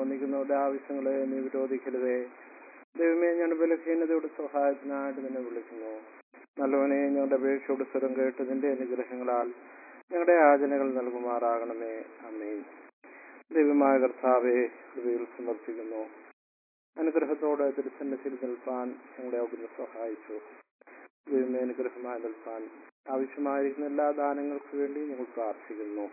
വന്നിരിക്കുന്നവരുടെ ആവശ്യങ്ങളെ നീ വിരോധിക്കരുതേ ദൈവമേ ഞങ്ങളുടെ ബലഹീനതയുടെ സഹായത്തിനായിട്ട് നിന്നെ വിളിക്കുന്നു നല്ലവനെ ഞങ്ങളുടെ അപേക്ഷയോട് സ്വരം കേട്ട് നിന്റെ അനുഗ്രഹങ്ങളാൽ ഞങ്ങളുടെ യാചനകൾ നൽകുമാറാകണമേ അമ്മേ ദൈവമായ കർത്താവെ കൃപയിൽ സമർപ്പിക്കുന്നു അനുഗ്രഹത്തോടെ തിരുസന്നിധിയിൽ നിൽപ്പാൻ ഞങ്ങളെ അവിടുന്ന് സഹായിച്ചു ദൈവമേ അനുഗ്രഹമായി നിൽപ്പാൻ ആവശ്യമായിരിക്കുന്ന എല്ലാ ദാനങ്ങൾക്കു വേണ്ടി ഞങ്ങൾ പ്രാർത്ഥിക്കുന്നു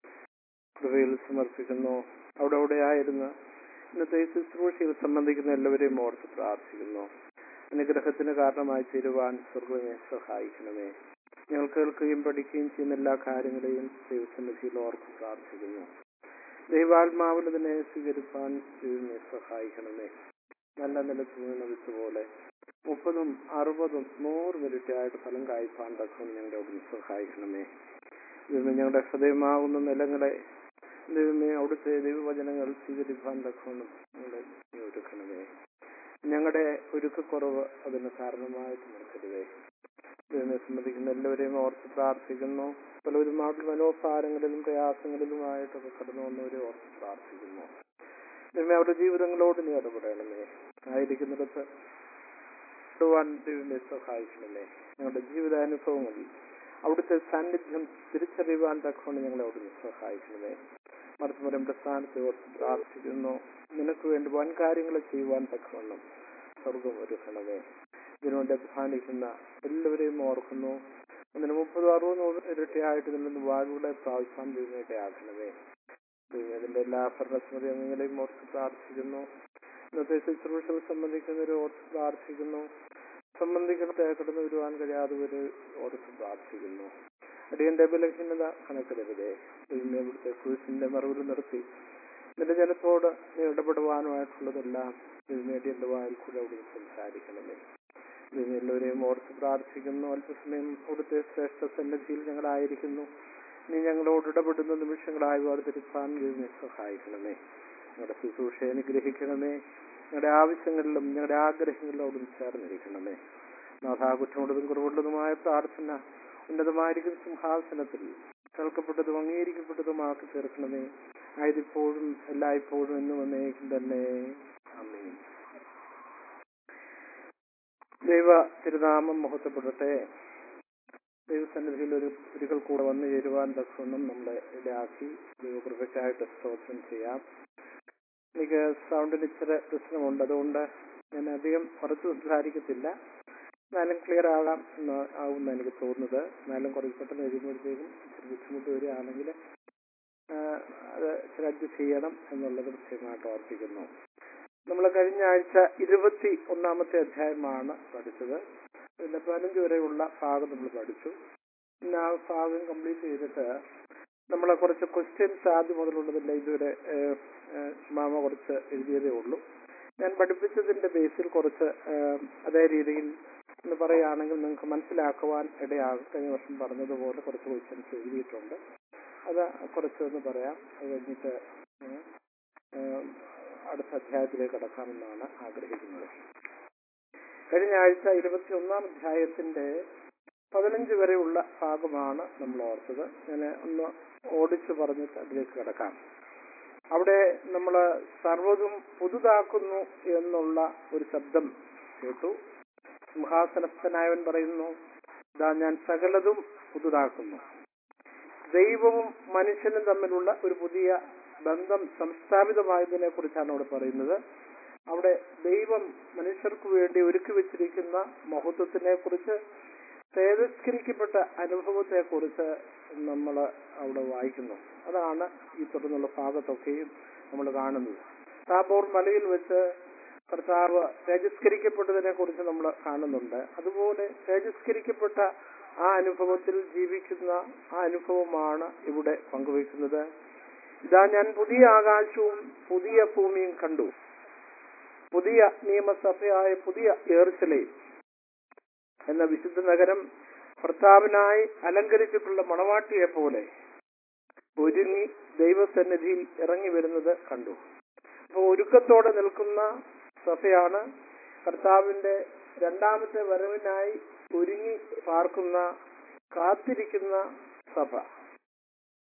കൃപയിൽ സമർപ്പിക്കുന്നു അവിടെ അവിടെയായിരുന്ന ഇന്നത്തെ ഈ ശുശ്രൂഷയിൽ സംബന്ധിക്കുന്ന എല്ലാവരെയും ഓർത്ത് പ്രാർത്ഥിക്കുന്നു അനുഗ്രഹത്തിന് കാരണമായി തീരുവാൻ സ്വർഗമേ സഹായിക്കണമേ ഞങ്ങൾ കേൾക്കുകയും പഠിക്കുകയും ചെയ്യുന്ന എല്ലാ കാര്യങ്ങളെയും ദൈവസന്നിധിയിൽ ഓർത്ത് പ്രാർത്ഥിക്കുന്നു ദൈവാത്മാവിൽ ഇതിനെ സ്വീകരിപ്പാൻ ദൈവമേ സഹായിക്കണമേ നല്ല നിലത്ത് വീണ വിത്തുപോലെ മുപ്പതും അറുപതും നൂറ് മിനിറ്റായിട്ട് ഫലം കായ്പാൻ തക്കം ഞങ്ങളുടെ അവിടുന്ന് സഹായിക്കണമേ ദൈവമേ ഞങ്ങളുടെ ഹൃദയമാകുന്ന നിലങ്ങളെ ദൈവമേ അവിടുത്തെ ദൈവവചനങ്ങൾ സ്വീകരിപ്പാൻ തക്കവണ്ണം ഞങ്ങളെ നീ ഒരുക്കണമേ ഞങ്ങളുടെ ഒരുക്കക്കുറവ് അതിന് കാരണമായിട്ട് നിൽക്കരുതേ ദൈവമേ സംബന്ധിക്കുന്ന എല്ലാവരെയും ഓർത്ത് പ്രാർത്ഥിക്കുന്നു പലവരും നാട്ടിൽ മനോഭാരങ്ങളിലും പ്രയാസങ്ങളിലുമായിട്ടൊക്കെ കടന്നു വന്നവരെ ഓർത്ത് പ്രാർത്ഥിക്കുന്നു ദൈവമേ അവരുടെ ജീവിതങ്ങളോട് നീ ഇടപെടണമേ ആയിരിക്കുന്നിടത്ത് ഇടുവാൻ ദൈവമേ സഹായിക്കണമേ ഞങ്ങളുടെ ജീവിതാനുഭവങ്ങളിൽ അവിടുത്തെ സാന്നിധ്യം തിരിച്ചറിയുവാൻ തക്കവണ്ണം ഞങ്ങളെ അവിടുന്ന് സഹായിക്കണമേ മറുത്തുമരം പ്രസ്ഥാനത്തെ ഓർത്ത് പ്രാർത്ഥിക്കുന്നു നിനക്ക് വേണ്ടി വൻ കാര്യങ്ങൾ ചെയ്യുവാൻ തക്കവണ്ണം സ്വർഗം ഒരുക്കണമേ ഇതിനുവേണ്ടി അധ്വാനിക്കുന്ന എല്ലാവരെയും ഓർക്കുന്നു അതിന് മുപ്പത് അറുപത് ഇരട്ടിയായിട്ട് നിന്ന് വാഴുകളെ പ്രാവശ്യം ദൈവമേടെ ആക്കണമേ ദൈവത്തിന്റെ എല്ലാ ഭരണസ്മൃതി അംഗങ്ങളെയും ഓർത്ത് പ്രാർത്ഥിക്കുന്നു ഇന്നത്തെ ശുശ്രൂഷകൾ സംബന്ധിക്കുന്നവരെ ഓർത്ത് പ്രാർത്ഥിക്കുന്നു സംബന്ധിക്കുന്ന കടന്നു വരുവാൻ കഴിയാത്തവരെ ഓർത്ത് പ്രാർത്ഥിക്കുന്നു അടിയന്റെ ബലഹീനത കണക്കിലെതിരെ ദൈവമേ ഇവിടുത്തെ ക്രൂസിന്റെ മറവിൽ നിർത്തി നിന്റെ ജനത്തോട് നീ ഇടപെടുവാനുമായിട്ടുള്ളതെല്ലാം ദൈവമേടിയന്റെ വായിൽ കൂടെ അവിടെ സംസാരിക്കണമേ ദൈവം എല്ലാവരെയും ഓർത്ത് പ്രാർത്ഥിക്കുന്നു അല്പസമയം അവിടുത്തെ ശ്രേഷ്ഠ സന്നദ്ധിയിൽ ഞങ്ങളായിരിക്കുന്നു നീ ഞങ്ങളോട് ഇടപെടുന്ന നിമിഷങ്ങളായി വേർതിരിപ്പാൻ ദൈവമേ സഹായിക്കണമേ ഞങ്ങളുടെ ശുശ്രൂഷയെ അനുഗ്രഹിക്കണമേ ഞങ്ങളുടെ ആവശ്യങ്ങളിലും ഞങ്ങളുടെ ആഗ്രഹങ്ങളിലും അവിടുന്ന് ചേർന്നിരിക്കണമേ നാഥാകുറ്റമുള്ളതും കുറവുള്ളതുമായ പ്രാർത്ഥന ഉന്നതമായിരിക്കും സിംഹാസനത്തിൽ കേൾക്കപ്പെട്ടതും അംഗീകരിക്കപ്പെട്ടതുമാക്കി തീർക്കണമേ ആയതിപ്പോഴും എല്ലായ്പ്പോഴും എന്നും വന്നേക്കും തന്നെ അമ്മേ ദൈവ തിരുനാമം മഹത്വപ്പെടട്ടെ ദൈവസന്നിധിയിൽ ഒരു ഒരിക്കൽ കൂടെ വന്നു ചേരുവാൻ തക്കൊന്നും നമ്മളെ ഇടയാക്കി ദൈവകൃപയ്ക്കായിട്ട് സ്തോത്രം ചെയ്യാം എനിക്ക് സൗണ്ടിന് ഇച്ചിരി പ്രശ്നമുണ്ട് അതുകൊണ്ട് ഞാൻ അധികം ഉറച്ചു സംസാരിക്കത്തില്ല എന്നാലും ക്ലിയർ ആകാം എന്ന് ആവുമെന്ന് എനിക്ക് തോന്നുന്നത് എന്നാലും കുറച്ച് പെട്ടെന്ന് കഴിയുമ്പോഴത്തേക്കും ഇച്ചിരി ബുദ്ധിമുട്ട് വരികയാണെങ്കിൽ അത് ഇച്ചിരി അഡ്ജസ്റ്റ് ചെയ്യണം എന്നുള്ളത് പ്രത്യേകമായിട്ട് ഓർപ്പിക്കുന്നു നമ്മൾ കഴിഞ്ഞ ആഴ്ച ഇരുപത്തി ഒന്നാമത്തെ അധ്യായമാണ് പഠിച്ചത് പിന്നെ പതിനഞ്ച് വരെയുള്ള ഭാഗം നമ്മൾ പഠിച്ചു പിന്നെ ആ ഭാഗം കംപ്ലീറ്റ് ചെയ്തിട്ട് നമ്മളെ കുറച്ച് ക്വസ്റ്റ്യൻസ് ആദ്യം മുതലുള്ളതില്ല ഇതുവരെ മാമ കുറച്ച് എഴുതിയതേ ഉള്ളൂ ഞാൻ പഠിപ്പിച്ചതിന്റെ ബേസിൽ കുറച്ച് അതേ രീതിയിൽ എന്ന് പറയുകയാണെങ്കിൽ നിങ്ങൾക്ക് മനസ്സിലാക്കുവാൻ ഇടയാകും കഴിഞ്ഞ വർഷം പറഞ്ഞതുപോലെ കുറച്ച് ക്വസ്റ്റ്യൻസ് എഴുതിയിട്ടുണ്ട് അത് കുറച്ചൊന്ന് പറയാം അത് കഴിഞ്ഞിട്ട് അടുത്ത അധ്യായത്തിലേക്ക് കടക്കാമെന്നാണ് ആഗ്രഹിക്കുന്നത് കഴിഞ്ഞ ആഴ്ച ഇരുപത്തി ഒന്നാം അധ്യായത്തിന്റെ പതിനഞ്ച് വരെയുള്ള ഭാഗമാണ് നമ്മൾ ഓർത്തത് ഞാൻ ഒന്ന് ഓടിച്ചു പറഞ്ഞിട്ട് അതിലേക്ക് കിടക്കാം അവിടെ നമ്മൾ സർവ്വതും പുതുതാക്കുന്നു എന്നുള്ള ഒരു ശബ്ദം കേട്ടു സിംഹാസനസ്ഥനായവൻ പറയുന്നു ഇതാ ഞാൻ സകലതും പുതുതാക്കുന്നു ദൈവവും മനുഷ്യനും തമ്മിലുള്ള ഒരു പുതിയ ബന്ധം സംസ്ഥാപിതമായതിനെ കുറിച്ചാണ് അവിടെ പറയുന്നത് അവിടെ ദൈവം മനുഷ്യർക്ക് വേണ്ടി ഒരുക്കി വെച്ചിരിക്കുന്ന മഹത്വത്തിനെ കുറിച്ച് തേജസ്കരിക്കപ്പെട്ട അനുഭവത്തെ കുറിച്ച് നമ്മൾ അവിടെ വായിക്കുന്നു അതാണ് ഈ തുടർന്നുള്ള ഭാഗത്തൊക്കെയും നമ്മൾ കാണുന്നത് താബോർ മലയിൽ വെച്ച് കർത്താവ് തേജസ്കരിക്കപ്പെട്ടതിനെ കുറിച്ച് നമ്മൾ കാണുന്നുണ്ട് അതുപോലെ തേജസ്കരിക്കപ്പെട്ട ആ അനുഭവത്തിൽ ജീവിക്കുന്ന ആ അനുഭവമാണ് ഇവിടെ പങ്കുവയ്ക്കുന്നത് ഇതാ ഞാൻ പുതിയ ആകാശവും പുതിയ ഭൂമിയും കണ്ടു പുതിയ നിയമസഭയായ പുതിയ ഏർച്ചലയും എന്ന വിശുദ്ധ നഗരം ഭർത്താവിനായി അലങ്കരിച്ചിട്ടുള്ള മണവാട്ടിയെ പോലെ ഒരുങ്ങി ദൈവസന്നിധിയിൽ ഇറങ്ങി വരുന്നത് കണ്ടു അപ്പോൾ ഒരുക്കത്തോടെ നിൽക്കുന്ന സഭയാണ് കർത്താവിന്റെ രണ്ടാമത്തെ വരവിനായി ഒരുങ്ങി പാർക്കുന്ന കാത്തിരിക്കുന്ന സഭ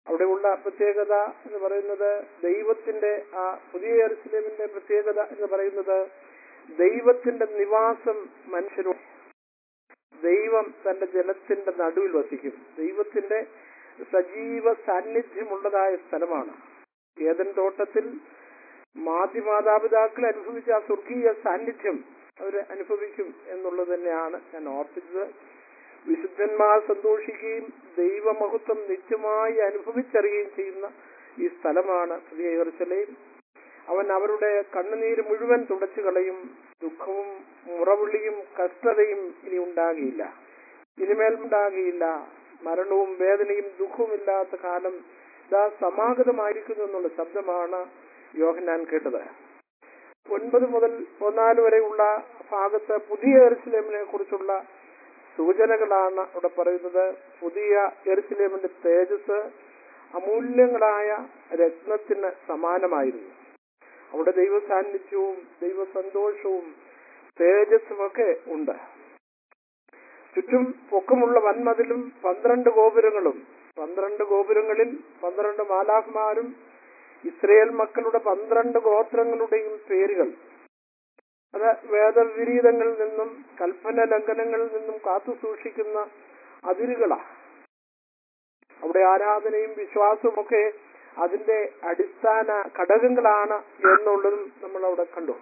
അവിടെയുള്ള പ്രത്യേകത എന്ന് പറയുന്നത് ദൈവത്തിന്റെ ആ പുതിയ യെരുസലേമിന്റെ പ്രത്യേകത എന്ന് പറയുന്നത് ദൈവത്തിന്റെ നിവാസം മനുഷ്യരും ദൈവം തന്റെ ജനത്തിന്റെ നടുവിൽ വസിക്കും ദൈവത്തിന്റെ സജീവ സാന്നിധ്യമുള്ളതായ സ്ഥലമാണ് ഏതൻ തോട്ടത്തിൽ മാതാപിതാക്കൾ അനുഭവിച്ച ആ സ്വർഗീയ സാന്നിധ്യം അവർ അനുഭവിക്കും എന്നുള്ളത് തന്നെയാണ് ഞാൻ ഓർപ്പിച്ചത് വിശുദ്ധന്മാർ സന്തോഷിക്കുകയും ദൈവമഹത്വം നിത്യമായി അനുഭവിച്ചറിയുകയും ചെയ്യുന്ന ഈ സ്ഥലമാണ് പുതിയ യെറുസലേം അവൻ അവരുടെ കണ്ണുനീര് മുഴുവൻ തുടച്ചു കളയും ദുഃഖവും മുറവിളിയും കഷ്ടതയും ഇനി ഉണ്ടാകിയില്ല ഇനിമേൽ ഉണ്ടാകിയില്ല മരണവും വേദനയും ദുഃഖവും ഇല്ലാത്ത കാലം ഇതാ സമാഗതമായിരിക്കുന്നു എന്നുള്ള ശബ്ദമാണ് യോഹന്നാൻ കേട്ടത് ഒൻപത് മുതൽ പതിനാല് വരെയുള്ള ഭാഗത്ത് പുതിയ എറുസലേമിനെ കുറിച്ചുള്ള സൂചനകളാണ് അവിടെ പറയുന്നത് പുതിയ എറുസലേമിന്റെ തേജസ് അമൂല്യങ്ങളായ രത്നത്തിന് സമാനമായിരുന്നു അവിടെ ദൈവ സാന്നിധ്യവും ദൈവ സന്തോഷവും തേജസ്സും ഒക്കെ ഉണ്ട് ചുറ്റും പൊക്കമുള്ള വൻമതിലും പന്ത്രണ്ട് ഗോപുരങ്ങളും പന്ത്രണ്ട് ഗോപുരങ്ങളിൽ പന്ത്രണ്ട് മാലാഖ്മാരും ഇസ്രയേൽ മക്കളുടെ പന്ത്രണ്ട് ഗോത്രങ്ങളുടെയും പേരുകൾ അത് വേദവിരീതങ്ങളിൽ നിന്നും കൽപ്പന ലംഘനങ്ങളിൽ നിന്നും കാത്തു സൂക്ഷിക്കുന്ന അതിരുകളാ അവിടെ ആരാധനയും വിശ്വാസവും ഒക്കെ അതിന്റെ അടിസ്ഥാന ഘടകങ്ങളാണ് എന്നുള്ളതും നമ്മൾ അവിടെ കണ്ടു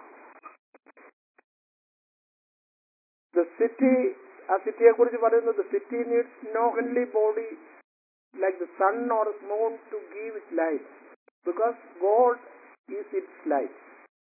ദ സിറ്റി ആ സിറ്റിയെ കുറിച്ച് പറയുന്നത് city needs no heavenly body like the sun or moon to give it life because God is its life.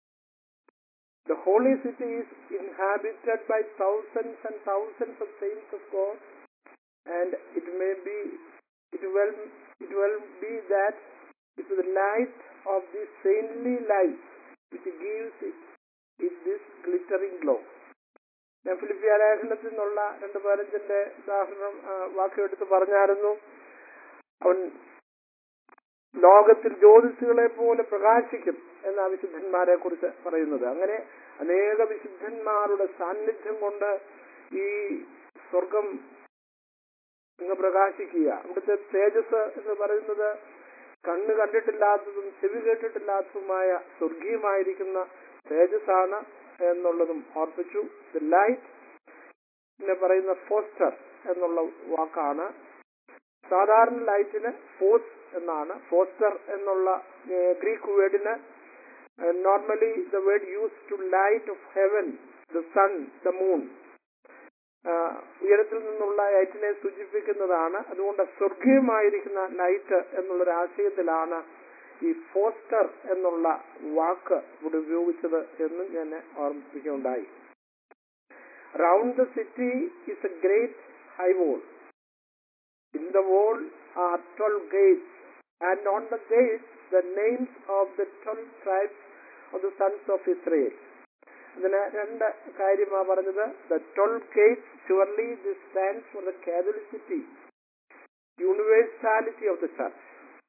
The holy city is inhabited by thousands and thousands of saints of God, and it may be, it will, it will be that it is the light of this saintly life which gives it, it this glittering glow. ഞാൻ ഫിലിപ്പിയ ലേഖനത്തിൽ നിന്നുള്ള രണ്ട് പതിനഞ്ചിന്റെ ഉദാഹരണം ആ, വാക്യം എടുത്ത് പറഞ്ഞായിരുന്നു അവൻ ലോകത്തിൽ ജ്യോതിസുകളെ പോലെ പ്രകാശിക്കും എന്ന വിശുദ്ധന്മാരെ കുറിച്ച് പറയുന്നത് അങ്ങനെ അനേക വിശുദ്ധന്മാരുടെ സാന്നിധ്യം കൊണ്ട് ഈ സ്വർഗം ഇങ്ങ് പ്രകാശിക്കുക അവിടുത്തെ തേജസ് എന്ന് പറയുന്നത് കണ്ണ് കണ്ടിട്ടില്ലാത്തതും ചെവി കേട്ടിട്ടില്ലാത്തതുമായ സ്വർഗീയമായിരിക്കുന്ന തേജസ്സാണ് എന്നുള്ളതും ഓർപ്പിച്ചു ദ ലൈറ്റ് പിന്നെ പറയുന്ന ഫോസ്റ്റർ എന്നുള്ള വാക്കാണ് സാധാരണ ലൈറ്റിന് ഫോസ് എന്നാണ് ഫോസ്റ്റർ എന്നുള്ള ഏഹ്, ഗ്രീക്ക് വേർഡിന് normally the word use to light of heaven the sun the moon ഉയരത്തിൽ നിന്നുള്ള ലൈറ്റിനെ സൂചിപ്പിക്കുന്നതാണ് അതുകൊണ്ട് സ്വർഗീയമായിരിക്കുന്ന ലൈറ്റ് എന്നുള്ളൊരു ആശയത്തിലാണ് ഈ ഫോസ്റ്റർ എന്നുള്ള വാക്ക് ഇവിടെ ഉപയോഗിച്ചത് എന്ന് ഞാൻ ഓർമ്മിപ്പിക്കുകയുണ്ടായി round the city is a great high wall In the wall are twelve gates, and on the gates the names of the twelve tribes of the sons of Israel. ഇതിന് രണ്ട് കാര്യമാണ് പറഞ്ഞത് the twelve gates surely this stands for the catholicity universality of the church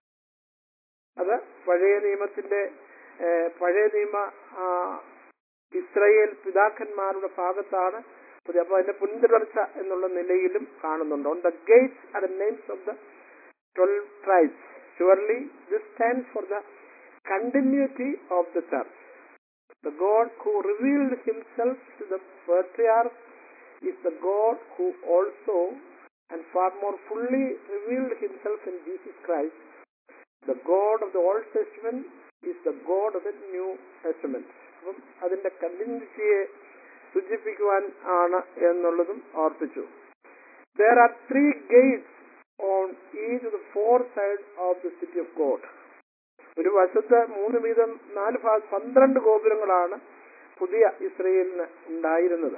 അത് പഴയ നിയമത്തിന്റെ ഏഹ്, പഴയ നിയമ ആ, ഇസ്രയേൽ പിതാക്കന്മാരുടെ ഭാഗത്താണ് പുതിയ അപ്പൊ അതിന്റെ പിന്തുടർച്ച എന്നുള്ള നിലയിലും കാണുന്നുണ്ട് on the gates are the names of the twelve tribes surely this stands for the continuity of the church the God who revealed himself to the patriarchs is the God who also and far more fully revealed himself in Jesus Christ. The God of the Old Testament is the God of the New Testament. അപ്പം അതിന്റെ കണ്ടിന്യൂറ്റിയെ സൂചിപ്പിക്കുവാൻ ആണ് എന്നുള്ളതും ഓർപ്പിച്ചു there are three gates on each the four side of the city of God ഒരു വശത്ത് മൂന്ന് വീതം നാല് ഭാഗം പന്ത്രണ്ട് ഗോപുരങ്ങളാണ് പുതിയ ഇസ്രയേലിന് ഉണ്ടായിരുന്നത്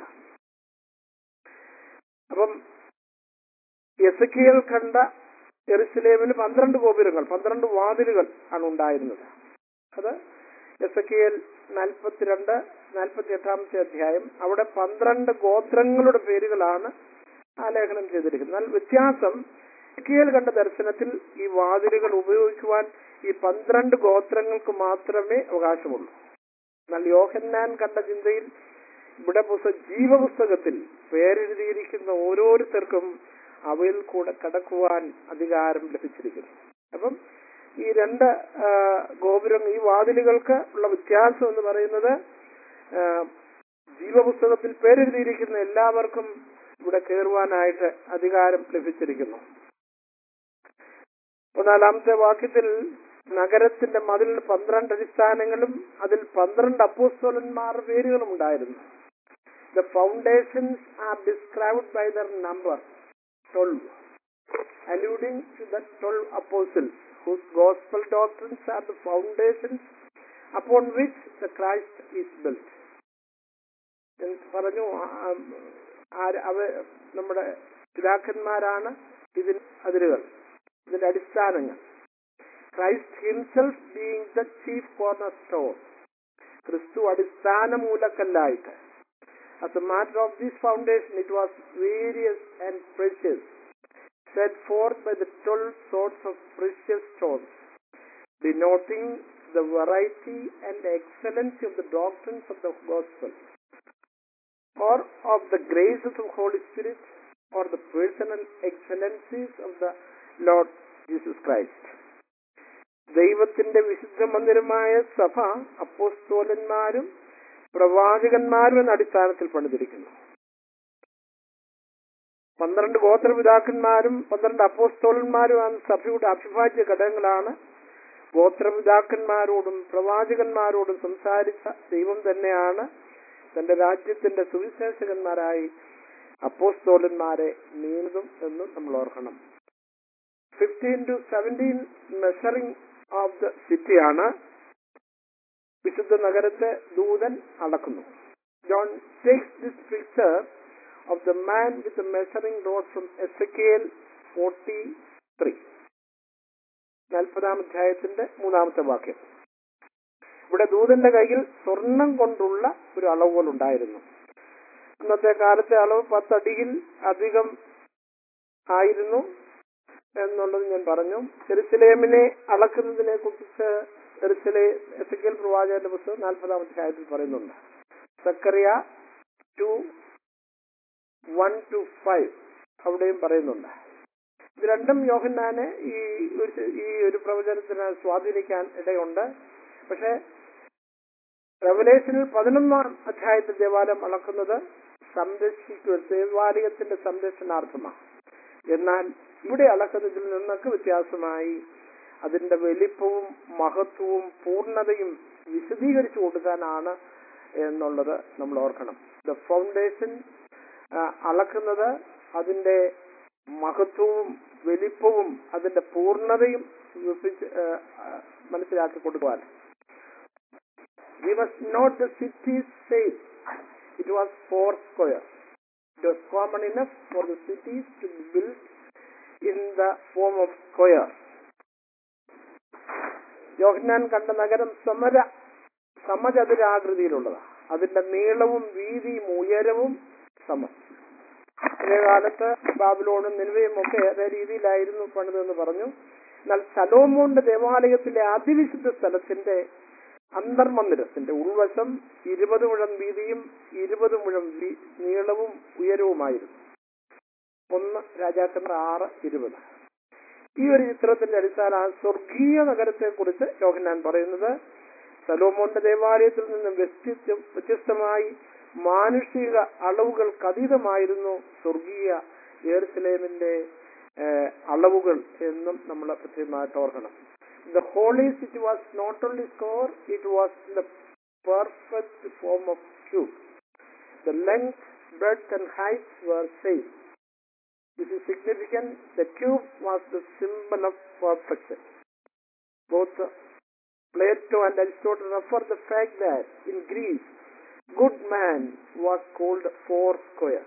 അപ്പം എസക്കിയൽ കണ്ട എറുസലേമിന് പന്ത്രണ്ട് ഗോപുരങ്ങൾ പന്ത്രണ്ട് വാതിലുകൾ ആണ് ഉണ്ടായിരുന്നത് അത് എസക്കിയൽ നാൽപ്പത്തിരണ്ട് നാൽപ്പത്തി എട്ടാമത്തെ അധ്യായം അവിടെ പന്ത്രണ്ട് ഗോത്രങ്ങളുടെ പേരുകളാണ് ആലേഖനം ചെയ്തിരിക്കുന്നത് എന്നാൽ വ്യത്യാസം എസക്കിയൽ കണ്ട ദർശനത്തിൽ ഈ വാതിലുകൾ ഉപയോഗിക്കുവാൻ ഈ പന്ത്രണ്ട് ഗോത്രങ്ങൾക്ക് മാത്രമേ അവകാശമുള്ളൂ എന്നാൽ യോഹന്നാൻ കണ്ട ചിന്തയിൽ ഇവിടെ പുസ്തക ജീവപുസ്തകത്തിൽ പേരെഴുതിയിരിക്കുന്ന ഓരോരുത്തർക്കും അവയിൽ കൂടെ കടക്കുവാൻ അധികാരം ലഭിച്ചിരിക്കുന്നു അപ്പം ഈ രണ്ട് ആ, ഗോപുരം ഈ വാതിലുകൾക്ക് ഉള്ള വ്യത്യാസം എന്ന് പറയുന്നത് ആ, ജീവപുസ്തകത്തിൽ പേരെഴുതിയിരിക്കുന്ന എല്ലാവർക്കും ഇവിടെ കയറുവാനായിട്ട് അധികാരം ലഭിച്ചിരിക്കുന്നു നാലാമത്തെ വാക്യത്തിൽ നഗരത്തിന്റെ മതിലിൽ പന്ത്രണ്ട് അടിസ്ഥാനങ്ങളും അതിൽ പന്ത്രണ്ട് അപ്പോസ്തോലന്മാരുടെ പേരുകളും ഉണ്ടായിരുന്നു the foundations are described by their number twelve alluding to the 12 apostles whose gospel doctrines are the foundations upon which the Christ is built. ഞാൻ പറഞ്ഞു ആ, ആര് അവ നമ്മുടെ പിതാക്കന്മാരാണ് ഇതിന് അതിരുകൾ ഇതിന്റെ അടിസ്ഥാനങ്ങൾ Christ himself being the chief corner stone ക്രിസ്തു അടിസ്ഥാന മൂലക്കല്ലായിട്ട് as a matter of this foundation it was various and precious set forth by the twelve sorts of precious stones, denoting the variety and excellency of the doctrines of the gospel, or of the graces of Holy Spirit, or the personal excellencies of the Lord Jesus Christ. ദൈവത്തിന്റെ വിശുദ്ധ മന്ദിരമായ സഭ അപ്പോസ്തോലന്മാരും പ്രവാചകന്മാരും എന്ന അടിസ്ഥാനത്തിൽ പണിതിരിക്കുന്നു പന്ത്രണ്ട് ഗോത്രപിതാക്കന്മാരും പന്ത്രണ്ട് അപ്പോസ്തോലന്മാരുമാണ് സഭയുടെ അഭിഭാജ്യ ഘടകങ്ങളാണ് ഗോത്രപിതാക്കന്മാരോടും പ്രവാചകന്മാരോടും സംസാരിച്ച ദൈവം തന്നെയാണ് തന്റെ രാജ്യത്തിന്റെ സുവിശേഷകന്മാരായി അപ്പോസ്തോലന്മാരെ നീന്തും എന്ന് നമ്മൾ ഓർക്കണം fifteen to seventeen measuring of the സിറ്റിയാണ് വിശുദ്ധ നഗരത്തെ ദൂതൻ അളക്കുന്നു John takes this picture of the man with the measuring rod from Ezekiel 43. നാൽപ്പതാം അധ്യായത്തിന്റെ മൂന്നാമത്തെ വാക്യം ഇവിടെ ദൂതന്റെ കയ്യിൽ സ്വർണം കൊണ്ടുള്ള ഒരു അളവുകൾ ഉണ്ടായിരുന്നു അന്നത്തെ കാലത്തെ അളവ് പത്തടിയിൽ അധികം ആയിരുന്നു എന്നുള്ളത് ഞാൻ പറഞ്ഞു ജെറുസലേമിനെ അളക്കുന്നതിനെ കുറിച്ച് ജെറുസലേ എസക്കേൽ പ്രവാചകന്റെ പുസ്തകം നാൽപ്പതാം അധ്യായത്തിൽ പറയുന്നുണ്ട് സക്കറിയ ടു വൺ ടു ഫൈവ് അവിടെയും പറയുന്നുണ്ട് ഇത് രണ്ടും യോഹന്നാനെ ഈ ഒരു ഈ ഒരു പ്രവചനത്തിന് സ്വാധീനിക്കാൻ ഇടയുണ്ട് പക്ഷെ റവലേഷനിൽ പതിനൊന്നാം അധ്യായത്തിൽ ദേവാലയം അളക്കുന്നത് സംരക്ഷിക്കുക ദേവാലയത്തിന്റെ സംരക്ഷണാർത്ഥമാണ് എന്നാൽ ഇവിടെ അളക്കുന്നതിൽ നിന്നൊക്കെ വ്യത്യാസമായി അതിന്റെ വലിപ്പവും മഹത്വവും പൂർണ്ണതയും വിശദീകരിച്ചു കൊടുക്കാനാണ് എന്നുള്ളത് നമ്മൾ ഓർക്കണം ദ ഫൗണ്ടേഷൻ അളക്കുന്നത് അതിന്റെ മഹത്വവും വലിപ്പവും അതിന്റെ പൂർണ്ണതയും വിപ്പിച്ച്, ആ, ആ, മനസ്സിലാക്കി കൊടുക്കുവാൻ we must note the city same it was four square it was common enough for the cities to be build in the form of square യോഹന്നാൻ കണ്ട നഗരം സമര സമചതുരാകൃതിയിലുള്ളതാണ് അതിന്റെ നീളവും വീതിയും ഉയരവും സമം പഴയ കാലത്ത് ബാബിലോണും നിലവയും ഒക്കെ അതേ രീതിയിലായിരുന്നു പണിതെന്ന് പറഞ്ഞു എന്നാൽ സലോമോന്റെ ദേവാലയത്തിലെ അതിവിശുദ്ധ സ്ഥലത്തിന്റെ അന്തർമന്ദിരത്തിന്റെ ഉൾവശം ഇരുപത് മുഴം വീതിയും ഇരുപത് മുഴം വീ- നീളവും ഉയരവുമായിരുന്നു ഒന്ന് രാജാക്കന്മാർ ആറ് ഇരുപത് ഈ ഒരു ചിത്രത്തിന്റെ അടിസ്ഥാന സ്വർഗീയ നഗരത്തെ കുറിച്ച് യോഹന്നാൻ പറയുന്നത് സലോമോന്റെ ദേവാലയത്തിൽ നിന്നും വ്യത്യസ്ത വ്യത്യസ്തമായി മാനുഷിക അളവുകൾക്ക് അതീതമായിരുന്നു സ്വർഗീയ യേറുസലേമിന്റെ ഏഹ്, അളവുകൾ എന്നും നമ്മൾ പ്രത്യേകമായിട്ട് ഓർക്കണം the holy city was not only square it was the perfect form of cube the length breadth and height were same This is significant. The cube was the symbol of perfection. Both Plato and Aristotle refer the fact that in Greece, good man was called four square.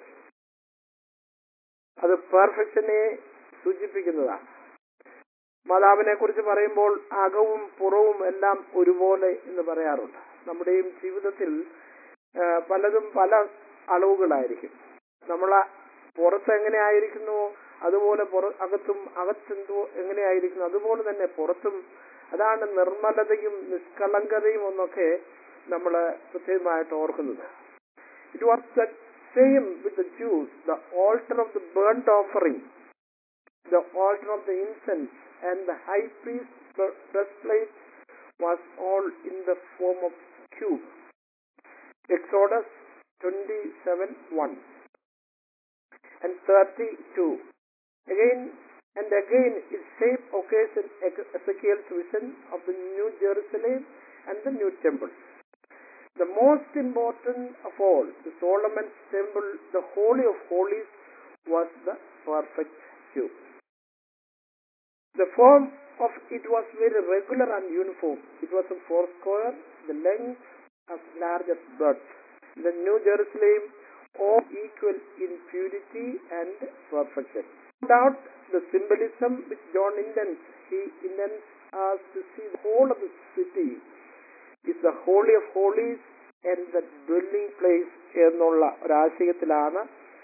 അത് പെർഫെക്ഷനെ സൂചിപ്പിക്കുന്നതാണ് മാതാവിനെ കുറിച്ച് പറയുമ്പോൾ അകവും പുറവും എല്ലാം ഒരുപോലെ എന്ന് പറയാറുണ്ട് നമ്മുടെയും ജീവിതത്തിൽ ആ, പലതും പല അളവുകളായിരിക്കും നമ്മൾ പുറത്ത് എങ്ങനെയായിരിക്കുന്നു അതുപോലെ പുറ അകത്തും അകത്തെന്തോ എങ്ങനെയായിരിക്കുന്നു അതുപോലെ തന്നെ പുറത്തും അതാണ് നിർമ്മലതയും നിഷ്കളങ്കതയും എന്നൊക്കെ നമ്മൾ പ്രത്യേകമായിട്ട് ഓർക്കുന്നത് it was the same with the Jews the altar of the burnt offering the altar of the incense and the high priest's breastplate was all in the form of cube. Exodus 27 1 and 32. Again and again its shape occurs in Ezekiel's vision of the New Jerusalem and the New Temple. The most important of all, the Solomon's Temple, the Holy of Holies, was the perfect cube. The form of it was very regular and uniform. It was a four square, the length as large as breadth. The New Jerusalem, all equal in purity and perfection. No doubt the symbolism which John intends, he intends us to see the whole of the city is the holy of holies and the dwelling place എന്നുള്ള ഒരാശയത്തിലാണ്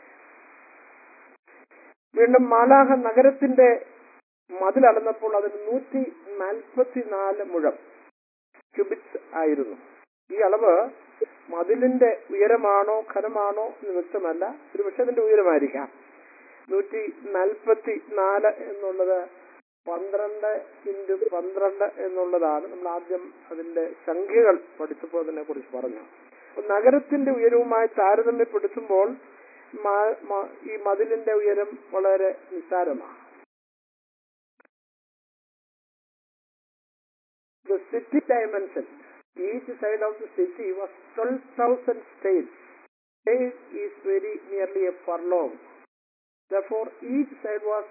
വീണ്ടും മാലാഹ നഗരത്തിന്റെ മതിൽ അളന്നപ്പോൾ അതിന് നൂറ്റി നാൽപ്പത്തിനാല് മുഴം cubits ആയിരുന്നു ഈ അളവ് മതിലിന്റെ ഉയരമാണോ ഘനമാണോ എന്ന് വ്യക്തമല്ല ഒരു പക്ഷെ അതിന്റെ ഉയരമായിരിക്കാം നൂറ്റി നാൽപ്പത്തി നാല് എന്നുള്ളത് പന്ത്രണ്ട് ഇൻറ്റു പന്ത്രണ്ട് എന്നുള്ളതാണ് നമ്മൾ ആദ്യം അതിന്റെ സംഖ്യകൾ പഠിച്ചപ്പോൾ അതിനെ കുറിച്ച് പറഞ്ഞു അപ്പൊ നഗരത്തിന്റെ ഉയരവുമായി താരതമ്യപ്പെടുത്തുമ്പോൾ മ- മ- ഈ മതിലിന്റെ ഉയരം വളരെ നിസ്സാരമാണ് The city dimension, each side of the city was 12,000 states. State is very nearly a furlong. Therefore, each side was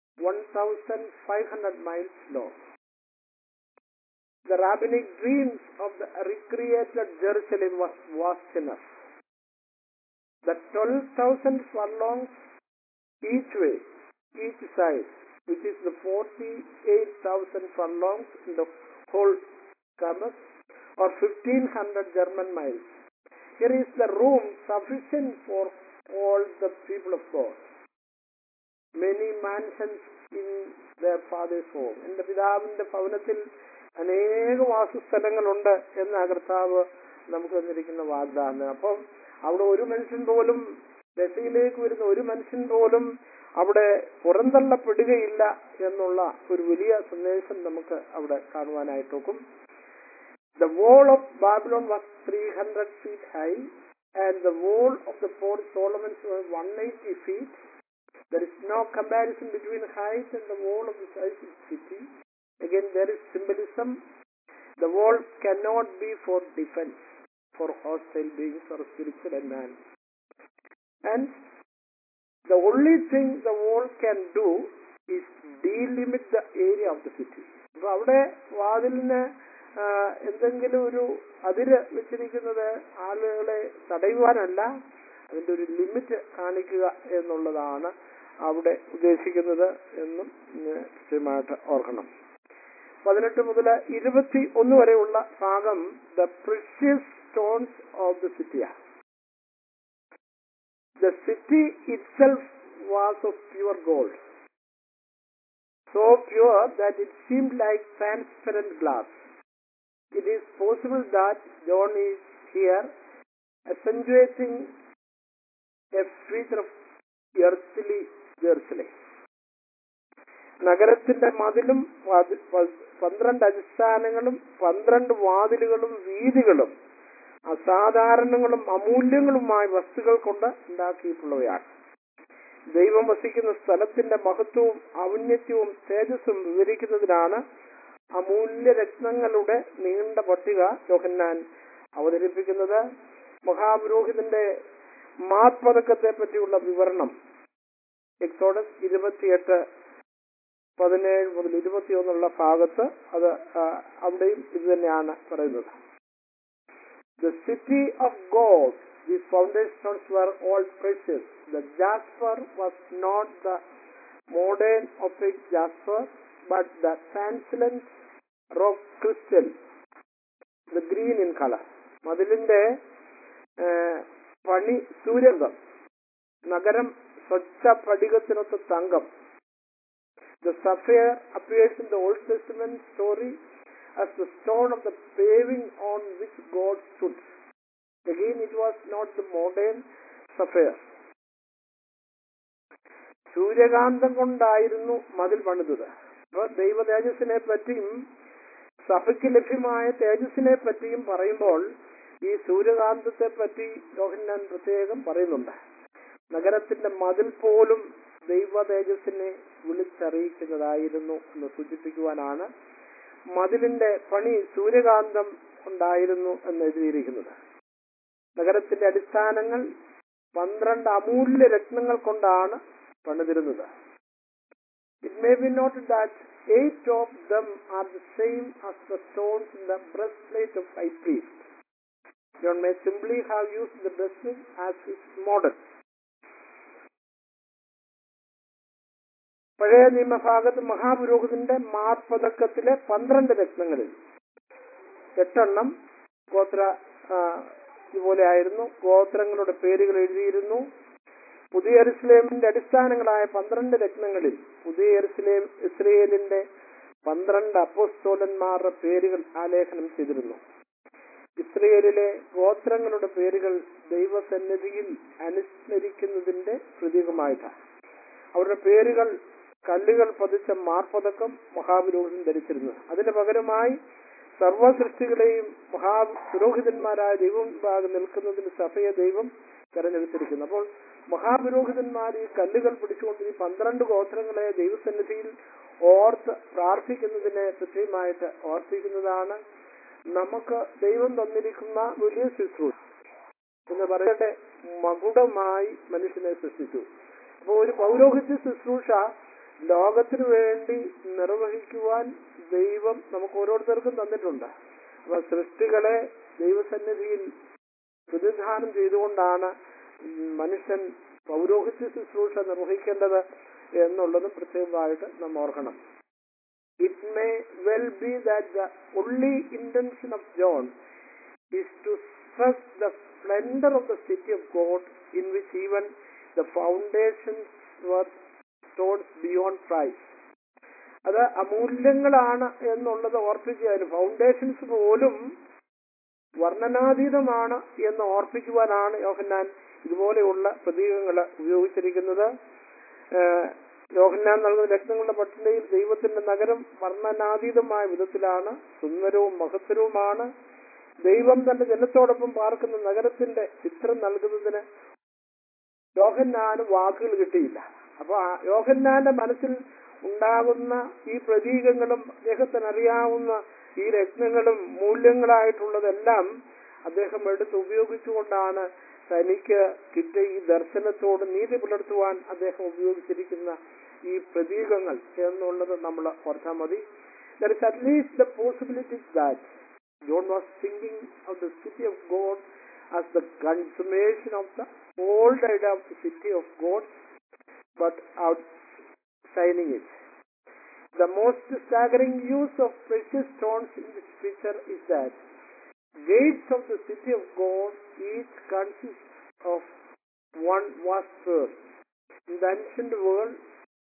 1,500 miles long. The rabbinic dreams of the recreated Jerusalem was vast enough. The 12,000 furlongs each way, each side, which is the 48,000 furlongs in the whole Camus, or 1,500 German miles. Here is the room sufficient for all the people of God. Many mansions in their father's home. എന്റെ പിതാവിന്റെ ഭവനത്തിൽ അനേക വാസസ്ഥലങ്ങളുണ്ട് എന്ന കർത്താവ് നമുക്ക് തന്നിരിക്കുന്ന വാഗ്ദാനം അപ്പം അവിടെ ഒരു മനുഷ്യൻ പോലും ദശയിലേക്ക് വരുന്ന ഒരു മനുഷ്യൻ പോലും അവിടെ പുറന്തള്ളപ്പെടുകയില്ല എന്നുള്ള ഒരു വലിയ സന്ദേശം നമുക്ക് അവിടെ കാണുവാനായിട്ടൊക്കും The wall of Babylon was 300 feet high and the wall of the Port Solomon was 180 feet. There is no comparison between height and the wall of the size of the city. Again, there is symbolism. The wall cannot be for defense, for hostile beings or spiritual and man. And the only thing the wall can do is delimit the area of the city. അപ്പൊ അവിടെ വാതിലിന് ആ, എന്തെങ്കിലും ഒരു അതിര് വെച്ചിരിക്കുന്നത് ആളുകളെ തടയുവാനല്ല അതിന്റെ ഒരു ലിമിറ്റ് കാണിക്കുക എന്നുള്ളതാണ് അവിടെ ഉദ്ദേശിക്കുന്നത് എന്നും ഇന്ന് കൃത്യമായിട്ട് ഓർക്കണം പതിനെട്ട് മുതൽ ഇരുപത്തി ഒന്ന് വരെയുള്ള ഭാഗം the precious stones of the സിറ്റിയാണ് The city itself was of pure gold, so pure that it seemed like transparent glass. It is possible that John is here accentuating a feature of earthly Jerusalem. നഗരത്തിന്റെ മതിലും വാതി- പ- പന്ത്രണ്ട് അടിസ്ഥാനങ്ങളും പന്ത്രണ്ട് വാതിലുകളും വീതികളും അസാധാരണങ്ങളും അമൂല്യങ്ങളുമായ വസ്തുക്കൾ കൊണ്ട് ഉണ്ടാക്കിയിട്ടുള്ളവയാണ് ദൈവം വസിക്കുന്ന സ്ഥലത്തിന്റെ മഹത്വവും ഔന്നത്യവും തേജസ്സും വിവരിക്കുന്നതിനാണ് അമൂല്യ രത്നങ്ങളുടെ നീണ്ട പട്ടിക യോഹന്നാൻ അവതരിപ്പിക്കുന്നത് മഹാപുരോഹിതന്റെ മാത്പതക്കത്തെ പറ്റിയുള്ള വിവരണം എക്സോഡസ് ഇരുപത്തിയെട്ട് പതിനേഴ് മുതൽ ഇരുപത്തിയൊന്നുള്ള ഭാഗത്ത് അത് ആ, അവിടെയും ഇത് തന്നെയാണ് പറയുന്നത് The city of God, these foundations were all precious. The jasper was not the modern opaque jasper, but the translucent rock crystal, the green in color. മതിലിന്റെ ആ, പണി സൂര്യകം നഗരം സ്വച്ഛ പടികത്തിനൊത്ത തങ്കം The sapphire appears in the Old Testament story as the stone of the paving on which God stood. Again, it was not the modern sapphire. സൂര്യകാന്തം കൊണ്ടായിരുന്നു മതിൽ പണിതത് അപ്പൊ ദൈവ തേജസ്സിനെ പറ്റിയും സഭയ്ക്ക് ലഭ്യമായ തേജസ്സിനെ പറ്റിയും പറയുമ്പോൾ ഈ സൂര്യകാന്തത്തെ പറ്റി യോഹന്നാൻ പ്രത്യേകം പറയുന്നുണ്ട് നഗരത്തിന്റെ മതിൽ പോലും ദൈവ തേജസ്സിനെ വിളിച്ചറിയിക്കുന്നതായിരുന്നു എന്ന് സൂചിപ്പിക്കുവാനാണ് മതിലിന്റെ പണി സൂര്യകാന്തം ഉണ്ടായിരുന്നു എന്ന് എഴുതിയിരിക്കുന്നത് നഗരത്തിന്റെ അടിസ്ഥാനങ്ങൾ പന്ത്രണ്ട് അമൂല്യ രത്നങ്ങൾ കൊണ്ടാണ് പണിതിരുന്നത് it may be note that eight of them are the same as the stones in the breast plate of high priest John may simply have used the breastplate as his model. പഴയ നിയമഭാഗത്ത് മഹാപുരോഹിതന്റെ മാർപ്പതക്കത്തിലെ പന്ത്രണ്ട് രത്നങ്ങളിൽ എട്ടെണ്ണം ഗോത്ര ആ, ഇതുപോലെ ആയിരുന്നു ഗോത്രങ്ങളുടെ പേരുകൾ എഴുതിയിരുന്നു പുതിയ എറുസലേമിന്റെ അടിസ്ഥാനങ്ങളായ പന്ത്രണ്ട് രത്നങ്ങളിൽ പുതിയ എറുസലേം ഇസ്രയേലിന്റെ പന്ത്രണ്ട് അപ്പോസ്തോലന്മാരുടെ പേരുകൾ ആലേഖനം ചെയ്തിരുന്നു ഇസ്രയേലിലെ ഗോത്രങ്ങളുടെ പേരുകൾ ദൈവസന്നിധിയിൽ അനുസ്മരിക്കുന്നതിന്റെ പ്രതീകമായിട്ടാണ് അവരുടെ പേരുകൾ കല്ലുകൾ പതിച്ച മാർപ്പതക്കം മഹാപുരോഹിതൻ ധരിച്ചിരുന്നത് അതിന് പകരമായി സർവസൃഷ്ടികളെയും മഹാപുരോഹിതന്മാരായ ദൈവം ഭാഗം നിൽക്കുന്നതിന് സഭയെ ദൈവം തെരഞ്ഞെടുത്തിരിക്കുന്നു അപ്പോൾ മഹാപുരോഹിതന്മാർ ഈ കല്ലുകൾ പിടിച്ചുകൊണ്ട് ഈ പന്ത്രണ്ട് ഗോത്രങ്ങളെ ദൈവസന്നിധിയിൽ ഓർത്ത് പ്രാർത്ഥിക്കുന്നതിനെ പ്രത്യേകമായിട്ട് ഓർപ്പിക്കുന്നതാണ് നമുക്ക് ദൈവം തന്നിരിക്കുന്ന വലിയ ശുശ്രൂഷ എന്ന് പറയട്ടെ മകുടമായി മനുഷ്യനെ സൃഷ്ടിച്ചു അപ്പോൾ ഒരു പൗരോഹിത്യ ശുശ്രൂഷ ലോകത്തിനു വേണ്ടി നിർവഹിക്കുവാൻ ദൈവം നമുക്ക് ഓരോരുത്തർക്കും തന്നിട്ടുണ്ട് അപ്പൊ സൃഷ്ടികളെ ദൈവസന്നിധിയിൽ പ്രതിദാനം ചെയ്തുകൊണ്ടാണ് മനുഷ്യൻ പൗരോഹിത്യ ശുശ്രൂഷ നിർവഹിക്കേണ്ടത് എന്നുള്ളതും പ്രത്യേകമായിട്ട് നാം ഓർക്കണം it may well be that the only intention of John is to stress the splendor of the city of God in which even the foundations were stones beyond price. അത് അമൂല്യങ്ങളാണ് എന്നുള്ളത് ഓർപ്പിക്കുക ഫൗണ്ടേഷൻസ് പോലും വർണ്ണനാതീതമാണ് എന്ന് ഓർപ്പിക്കുവാനാണ് യോഹന്നാൻ ഇതുപോലെയുള്ള പ്രതീകങ്ങൾ ഉപയോഗിച്ചിരിക്കുന്നത് ഏഹ് യോഹന്നാൻ നൽകുന്ന രത്നങ്ങളുടെ പട്ടികയിൽ ദൈവത്തിന്റെ നഗരം വർണ്ണനാതീതമായ വിധത്തിലാണ് സുന്ദരവും മഹത്തരവുമാണ് ദൈവം തന്റെ ജനത്തോടൊപ്പം പാർക്കുന്ന നഗരത്തിന്റെ ചിത്രം നൽകുന്നതിന് യോഹന്നാന് വാക്കുകൾ കിട്ടിയില്ല അപ്പൊ ആ യോഹന്നാന്റെ മനസ്സിൽ ഉണ്ടാകുന്ന ഈ പ്രതീകങ്ങളും അദ്ദേഹത്തിന് അറിയാവുന്ന ഈ രത്നങ്ങളും മൂല്യങ്ങളായിട്ടുള്ളതെല്ലാം അദ്ദേഹം എടുത്ത് ഉപയോഗിച്ചുകൊണ്ടാണ് തനിക്ക് കിട്ടിയ ഈ ദർശനത്തോട് നീതി പുലർത്തുവാൻ അദ്ദേഹം ഉപയോഗിച്ചിരിക്കുന്ന ഈ പ്രതീകങ്ങൾ എന്നുള്ളത് നമ്മൾ ഓർത്താൽ മതി there is at least the possibility that John was thinking of the city of God as the consummation of the old idea of the city of God, but outshining it. The most staggering use of precious stones in this picture is that gates of the city of God each consist of one vast pearl. In the ancient world,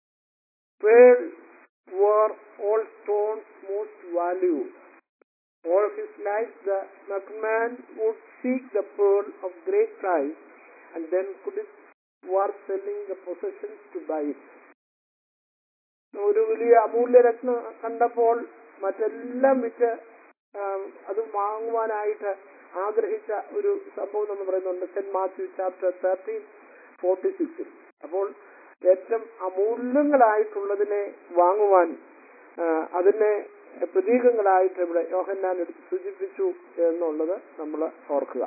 pearl were all stones most valued. All his life, the merchantman would seek the pearl of great price and then could it worth selling the possessions to buy it. ഒരു വലിയ അമൂല്യരത്നം കണ്ടപ്പോൾ മറ്റെല്ലാം വിറ്റ് ആ, അത് വാങ്ങുവാനായിട്ട് ആഗ്രഹിച്ച ഒരു സംഭവം നമ്മൾ പറയുന്നുണ്ട് saint Matthew chapter thirteen forty സിക്സിൽ അപ്പോൾ ഏറ്റവും അമൂല്യങ്ങളായിട്ടുള്ളതിനെ വാങ്ങുവാൻ ആ, അതിനെ പ്രതീകങ്ങളായിട്ട് ഇവിടെ യോഹന്നാൻ എടുത്ത് സൂചിപ്പിച്ചു എന്നുള്ളത് നമ്മൾ ഓർക്കുക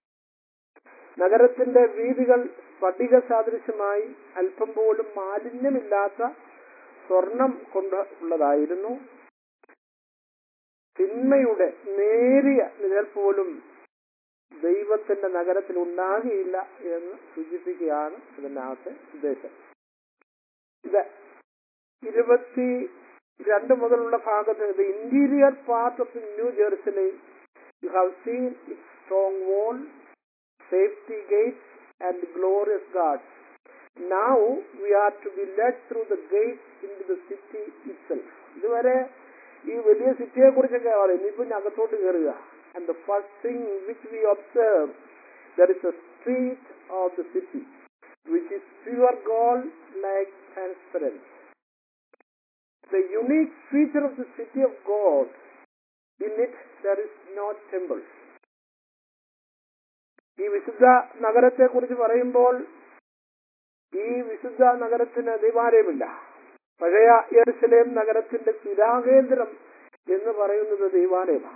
നഗരത്തിന്റെ വീതികൾ സ്ഫടിക സാദൃശ്യമായി അല്പം പോലും മാലിന്യമില്ലാത്ത സ്വർണം കൊണ്ട് ഉള്ളതായിരുന്നു തിന്മയുടെ നേരിയ നിഴൽ പോലും ദൈവത്തിന്റെ നഗരത്തിൽ ഉണ്ടാകുകയില്ല എന്ന് സൂചിപ്പിക്കുകയാണ് ഇതിനകത്തെ ഉദ്ദേശം ഇത് ഇരുപത്തി രണ്ട് മുതലുള്ള ഭാഗത്ത് the interior part of the new Jerusalem you have seen it strong wall safety gates and glorious guards now we are to be led through the gate into the city itself ഇതുവരെ ഈ വലിയ സിറ്റിയെ കുറിച്ചൊക്കെ പറയും ഇനിയിപ്പോ ഇനി അകത്തോട്ട് കയറുക and the first thing which we observe there is a street of the city which is pure gold like transparence the unique feature of the city of God, in it there is no temple. ഈ വിശുദ്ധ നഗരത്തെ കുറിച്ച് പറയുമ്പോൾ ഈ വിശുദ്ധ നഗരത്തിന് ദൈവാലയമില്ല പഴയ യെരുസലേം നഗരത്തിന്റെ സ്ഥിരാകേന്ദ്രം എന്ന് പറയുന്നത് ദൈവാലയമാണ്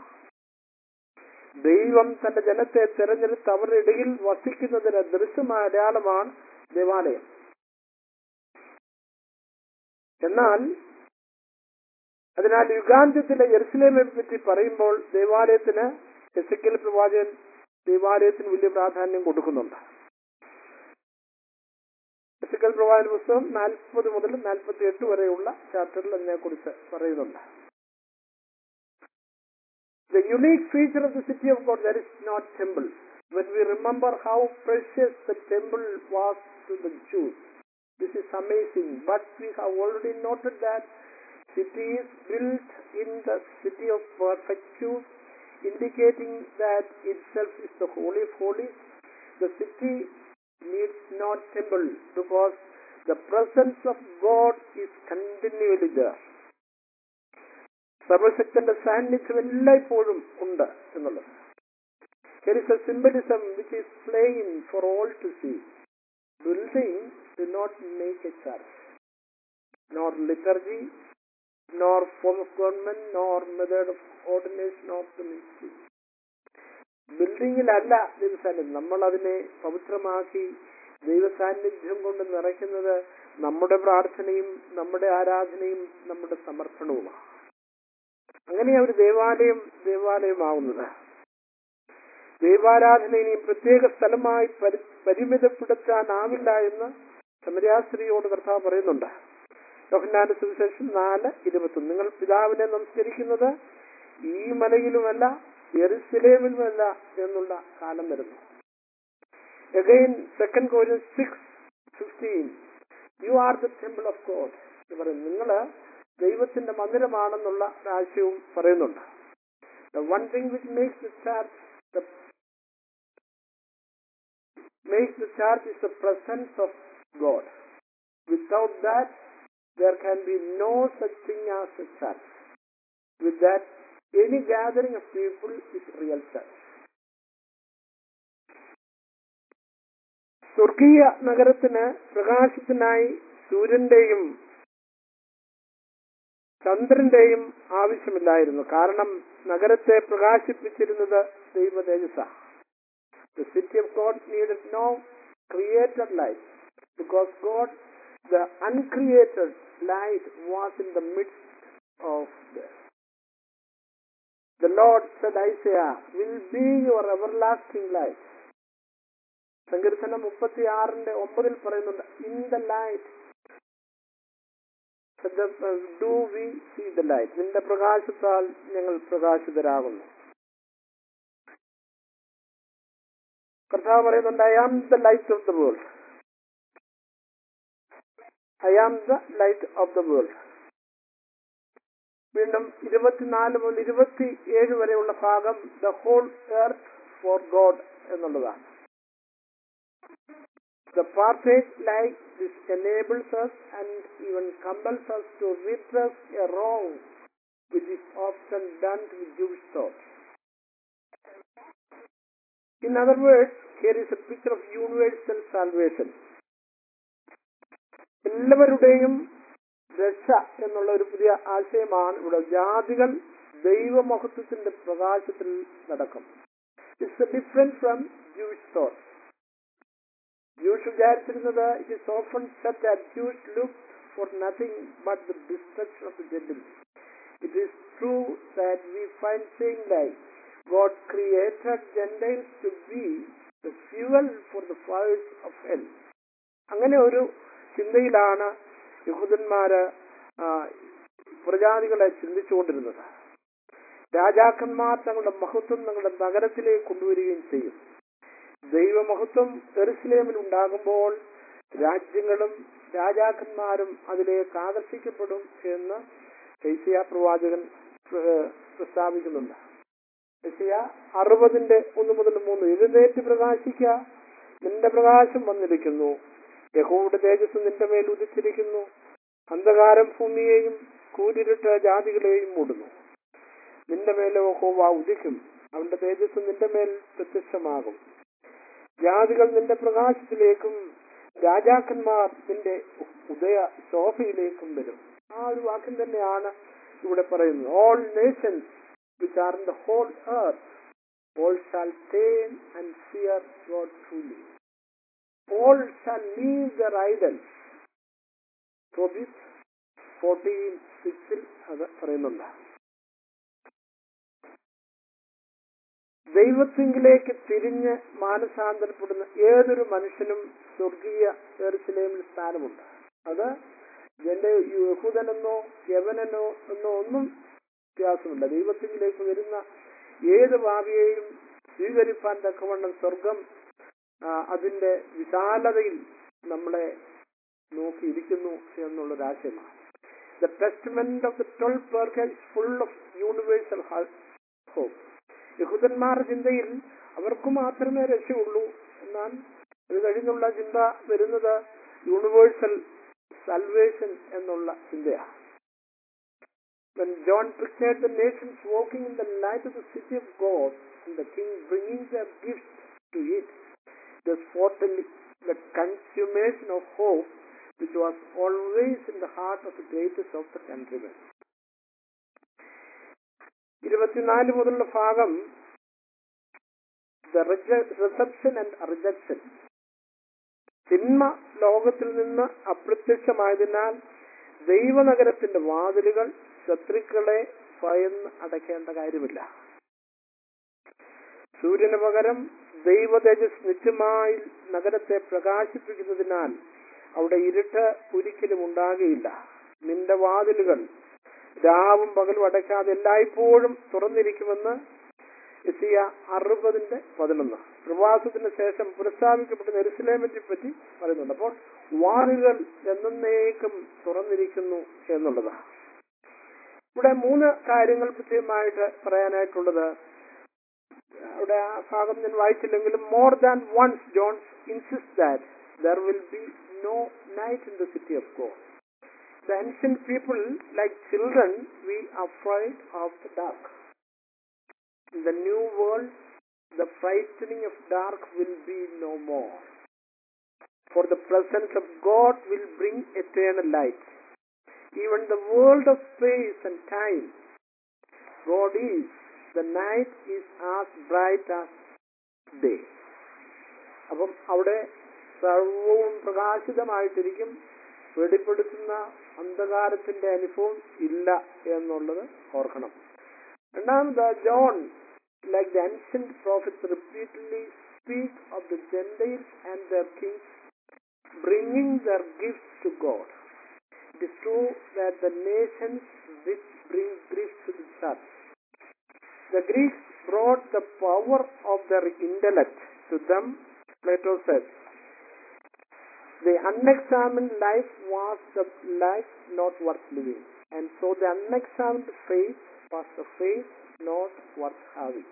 ദൈവം തന്റെ ജനത്തെ തെരഞ്ഞെടുത്ത് അവരുടെ ഇടയിൽ വസിക്കുന്നതിന് ദൃശ്യമായ അടയാളമാണ് ദേവാലയം എന്നാൽ അതിനാൽ യുഗാന്ത്യത്തിലെ യെറുസലേമെ പറ്റി പറയുമ്പോൾ ദേവാലയത്തിന് എസക്കൽ പ്രവാചകൻ ദേവാലയത്തിന് വലിയ പ്രാധാന്യം കൊടുക്കുന്നുണ്ട് എസക്കൽ പ്രവാചക പുസ്തകം നാൽപ്പത് മുതൽ നാൽപ്പത്തി എട്ട് വരെയുള്ള ചാപ്റ്ററിൽ അതിനെക്കുറിച്ച് പറയുന്നുണ്ട് The unique feature of the city of God, there is not temple. When we remember how precious the temple was to the Jews, this is amazing. But we have already noted that city is built in the city of perfect Jews, indicating that itself is the holy of holies. The city needs not temple because the presence of God is continually there. സർവശക്തന്റെ സാന്നിധ്യം എല്ലായ്പ്പോഴും ഉണ്ട് എന്നുള്ളത് Here is a symbolism which is plain for all to see. Building do not make a church, nor liturgy, nor form of government, nor method of ordination of the ministry. ബിൽഡിങ്ങിലല്ല ദൈവസാന്നിധ്യം നമ്മൾ അതിനെ പവിത്രമാക്കി ദൈവസാന്നിധ്യം കൊണ്ട് നിറയ്ക്കുന്നത് നമ്മുടെ പ്രാർത്ഥനയും നമ്മുടെ ആരാധനയും നമ്മുടെ സമർപ്പണവുമാണ് അങ്ങനെയാ ഒരു ദേവാലയം ദേവാലയമാവുന്നത് ദൈവാരാധന ഇനിയും പ്രത്യേക സ്ഥലമായി പരി പരിമിതപ്പെടുത്താനാവില്ല എന്ന് സമര്യാസ്ത്രീയോട് കർത്താവ് പറയുന്നുണ്ട് യോഹന്നാന്റെ സുവിശേഷം നാല് ഇരുപത്തൊന്ന് നിങ്ങൾ പിതാവിനെ നമസ്കരിക്കുന്നത് ഈ മലയിലുമല്ല എറുസലേമിലുമല്ല എന്നുള്ള കാലം വരുന്നു again second Corinthians six fifteen you are the temple of God എന്ന് പറയും നിങ്ങള് ദൈവത്തിന്റെ മന്ദിരമാണെന്നുള്ള ആശയവും പറയുന്നുണ്ട് The one thing which makes the church the makes the church is the presence of God. Without that, there can be no such thing as a church. With that, any gathering of people is real church. സ്വർഗീയ നഗരത്തിന് പ്രകാശത്തിനായി സൂര്യന്റെയും ചന്ദ്രന്റെയും ആവശ്യമില്ലായിരുന്നു കാരണം നഗരത്തെ പ്രകാശിപ്പിച്ചിരുന്നത് ദൈവ തേജസ്സ The city of God needed no created light because God, the uncreated light, was in the midst of them. The Lord said, Isaiah, will be your everlasting light. സങ്കീർത്തനം മുപ്പത്തി ആറിന്റെ ഒമ്പതിൽ പറയുന്നുണ്ട് in the light do we see the light നിന്റെ പ്രകാശത്താൽ ഞങ്ങൾ പ്രകാശിതരാകുന്നു കർത്താവ് പറയുന്നുണ്ട് I am the light of the world I am the light of the world വീണ്ടും ഇരുപത്തിനാല് മുതൽ ഇരുപത്തി ഏഴ് വരെയുള്ള ഭാഗം the whole earth for God എന്നുള്ളതാണ് The passage like this enables us and even compels us to redress a wrong which is often done to the Jewish thought. In other words, here is a picture of universal salvation. എല്ലാവരുടെയും രക്ഷ എന്നുള്ള ഒരു പുതിയ ആശയമാണ് ഇവിടെ ജാതികൾ ദൈവമഹത്വത്തിന്റെ പ്രകാശത്തിൽ നടക്കും it's different from Jewish thought Jews വിചാരിച്ചിരുന്നത് it is often said that Jews look for nothing but the destruction of the gentile it is true that we find same life God created gentiles to be the fuel for the fires of hell അങ്ങനെ ഒരു ചിന്തയിലാണ് യഹൂദന്മാര് ആ, പ്രജാതികളെ ചിന്തിച്ചുകൊണ്ടിരുന്നത് രാജാക്കന്മാർ തങ്ങളുടെ മഹത്വം തങ്ങളുടെ നഗരത്തിലേക്ക് കൊണ്ടുവരികയും ചെയ്യും ദൈവമഹത്വം എറുസലേമിൽ ഉണ്ടാകുമ്പോൾ രാജ്യങ്ങളും രാജാക്കന്മാരും അതിലേക്ക് ആകർഷിക്കപ്പെടും എന്ന് ഏഷ്യ പ്രവാചകൻ ഏഹ്, പ്രസ്താവിക്കുന്നുണ്ട് ഏഷ്യ അറുപതിന്റെ ഒന്ന് മുതൽ മൂന്ന് എഴുന്നേറ്റ് പ്രകാശിക്ക നിന്റെ പ്രകാശം വന്നിരിക്കുന്നു യഹോയുടെ തേജസ് നിന്റെ മേൽ ഉദിച്ചിരിക്കുന്നു അന്ധകാരം ഭൂമിയെയും കൂരിരുട്ട് ജാതികളെയും മൂടുന്നു നിന്റെ മേലെ ഹോവ ഉദിക്കും അവന്റെ തേജസ് നിന്റെ മേൽ പ്രത്യക്ഷമാകും ജാതികൾ നിന്റെ പ്രകാശത്തിലേക്കും രാജാക്കന്മാർ നിന്റെ ഉദയ ശോഭയിലേക്കും വരും ആ ഒരു വാക്യം തന്നെയാണ് ഇവിടെ പറയുന്നത് all nations which are in the whole earth all shall turn and fear God truly. All shall leave their idols. Tobit 14, 6 ൽ അത് പറയുന്നുണ്ട് ദൈവത്തിങ്കിലേക്ക് തിരിഞ്ഞ് മാനസാന്തരപ്പെടുന്ന ഏതൊരു മനുഷ്യനും സ്വർഗീയ എറുസലേമിൽ സ്ഥാനമുണ്ട് അത് എന്റെ യഹൂദനെന്നോ യവനെന്നോ എന്നോ ഒന്നും വ്യത്യാസമില്ല ദൈവത്തിങ്കിലേക്ക് വരുന്ന ഏത് ഭാവിയെയും സ്വീകരിപ്പാൻ തക്കവണ്ണം സ്വർഗം ആ, അതിന്റെ വിശാലതയിൽ നമ്മളെ നോക്കിയിരിക്കുന്നു എന്നുള്ളൊരാശയമാണ് the testament of the twelve പേർക്ക് ഫുൾ ഓഫ് യൂണിവേഴ്സൽ ഹോപ്പ് യഹൂദന്മാരുടെ ചിന്തയിൽ അവർക്ക് മാത്രമേ രക്ഷയുള്ളൂ എന്നാൽ അത് കഴിഞ്ഞുള്ള ചിന്ത വരുന്നത് യൂണിവേഴ്സൽ സൽവേഷൻ എന്നുള്ള ചിന്തയാണ് When John pictured the nations walking in the light of the city of God and the king bringing their gifts to it, this foretelling the consummation of hope which was always in the heart of the greatest of the countrymen. ഇരുപത്തിനാല് മുതലുള്ള ഭാഗം the reception and rejection തിന്മ ലോകത്തിൽ നിന്ന് അപ്രത്യക്ഷമായതിനാൽ ദൈവനഗരത്തിന്റെ വാതിലുകൾ ശത്രുക്കളെ ഭയന്ന് അടയ്ക്കേണ്ട കാര്യമില്ല സൂര്യന് പകരം ദൈവ തേജസ് നിത്യമായി നഗരത്തെ പ്രകാശിപ്പിക്കുന്നതിനാൽ അവിടെ ഇരുട്ട് ഒരിക്കലും ഉണ്ടാകുകയില്ല നിന്റെ വാതിലുകൾ രാവും പകലും അടയ്ക്കാതെ എല്ലായ്പ്പോഴും തുറന്നിരിക്കുമെന്ന് എസിയ അറുപതിന്റെ പതിനൊന്ന് പ്രവാസത്തിന് ശേഷം പുനഃസ്ഥാപിക്കപ്പെട്ട എരുസലേമിനെ പറ്റി പറയുന്നുണ്ട് അപ്പോൾ വാതിലുകൾ എന്നേക്കും തുറന്നിരിക്കുന്നു എന്നുള്ളതാണ് ഇവിടെ മൂന്ന് കാര്യങ്ങൾ കൃത്യമായിട്ട് പറയാനായിട്ടുള്ളത് അവിടെ ആ ഭാഗം ഞാൻ വായിച്ചില്ലെങ്കിലും more than once John's insist that there will be no night in the city of God The ancient people, like children, we are afraid of the dark. In the new world, the frightening of dark will be no more. For the presence of God will bring eternal light. Even the world of space and time, God is. The night is as bright as day. അപ്പം അവിടെ സർവവും പ്രകാശിതമായിട്ടിരിക്കും വെളിപ്പെടുത്തുന്ന അന്ധകാരത്തിന്റെ അനുഭവം ഇല്ല എന്നുള്ളത് ഓർക്കണം രണ്ടാമത് John like the ancient prophets repeatedly speak of the Gentiles and their kings bringing their gifts to God. It is true that the nations which bring gifts to the church. The Greeks brought the power of their intellect to them, Plato said. The unexamined life was the life not worth living, and so the unexamined faith was the faith not worth having.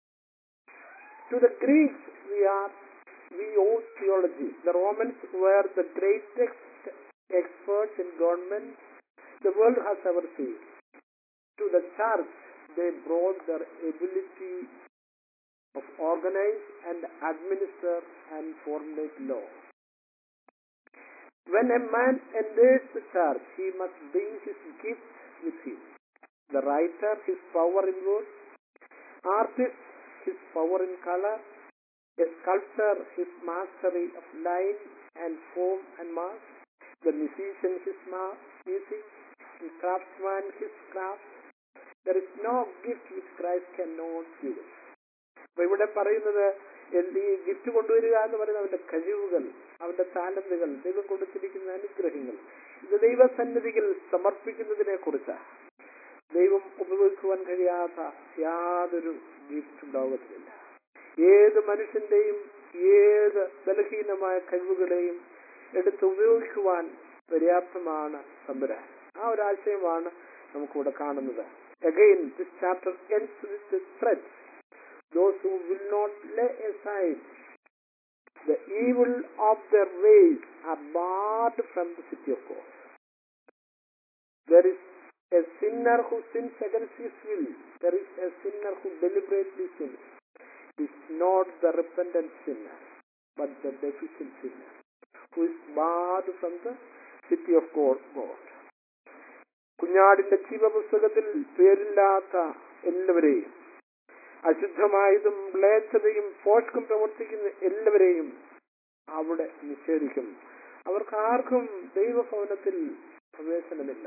To the Greeks, we are we owe theology. The Romans were the greatest experts in government the world has ever seen. To the church, they brought their ability of organize and administer and formulate law. When a man enters the church, he must bring his gifts with him. The writer, his power in words, artist, his power in color, a sculptor, his mastery of line and form and mass, the musician, his ma- music, the craftsman, his craft. There is no gift which Christ cannot give. അപ്പൊ ഇവിടെ പറയുന്നത് എന്ത് ഈ gift കൊണ്ടുവരിക എന്ന് പറയുന്നത് അവന്റെ കഴിവുകൾ അവന്റെ താലന്തുകൾ ദൈവം കൊടുത്തിരിക്കുന്ന അനുഗ്രഹങ്ങൾ ഇത് ദൈവസന്നിധികൾ സമർപ്പിക്കുന്നതിനെ കുറിച്ചാണ് ദൈവം ഉപയോഗിക്കുവാൻ കഴിയാത്ത യാതൊരു ഗിഫ്റ്റും ലോകത്തിലില്ല ഏത് മനുഷ്യന്റെയും ഏത് ബലഹീനമായ കഴിവുകളെയും എടുത്ത് ഉപയോഗിക്കുവാൻ പര്യാപ്തമാണ് തമ്പുരാൻ ആ ഒരു ആശയമാണ് നമുക്കിവിടെ കാണുന്നത് again this chapter ends with threats those who will not lay aside the evil of their ways are barred from the city of God. There is a sinner who sins against his will. There is a sinner who deliberately sins. It is not the repentant sinner, but the deficient sinner who is barred from the city of God. God. കുഞ്ഞാടിന്റെ ജീവപുസ്തകത്തിൽ പേരില്ലാത്ത എല്ലാവരെയും അശുദ്ധമായതും മ്ലേച്ഛതയും ഫോഷ്കും പ്രവർത്തിക്കുന്ന എല്ലാവരെയും അവിടെ നിഷേധിക്കും അവർക്ക് ആർക്കും ദൈവഭവനത്തിൽ പ്രവേശനമില്ല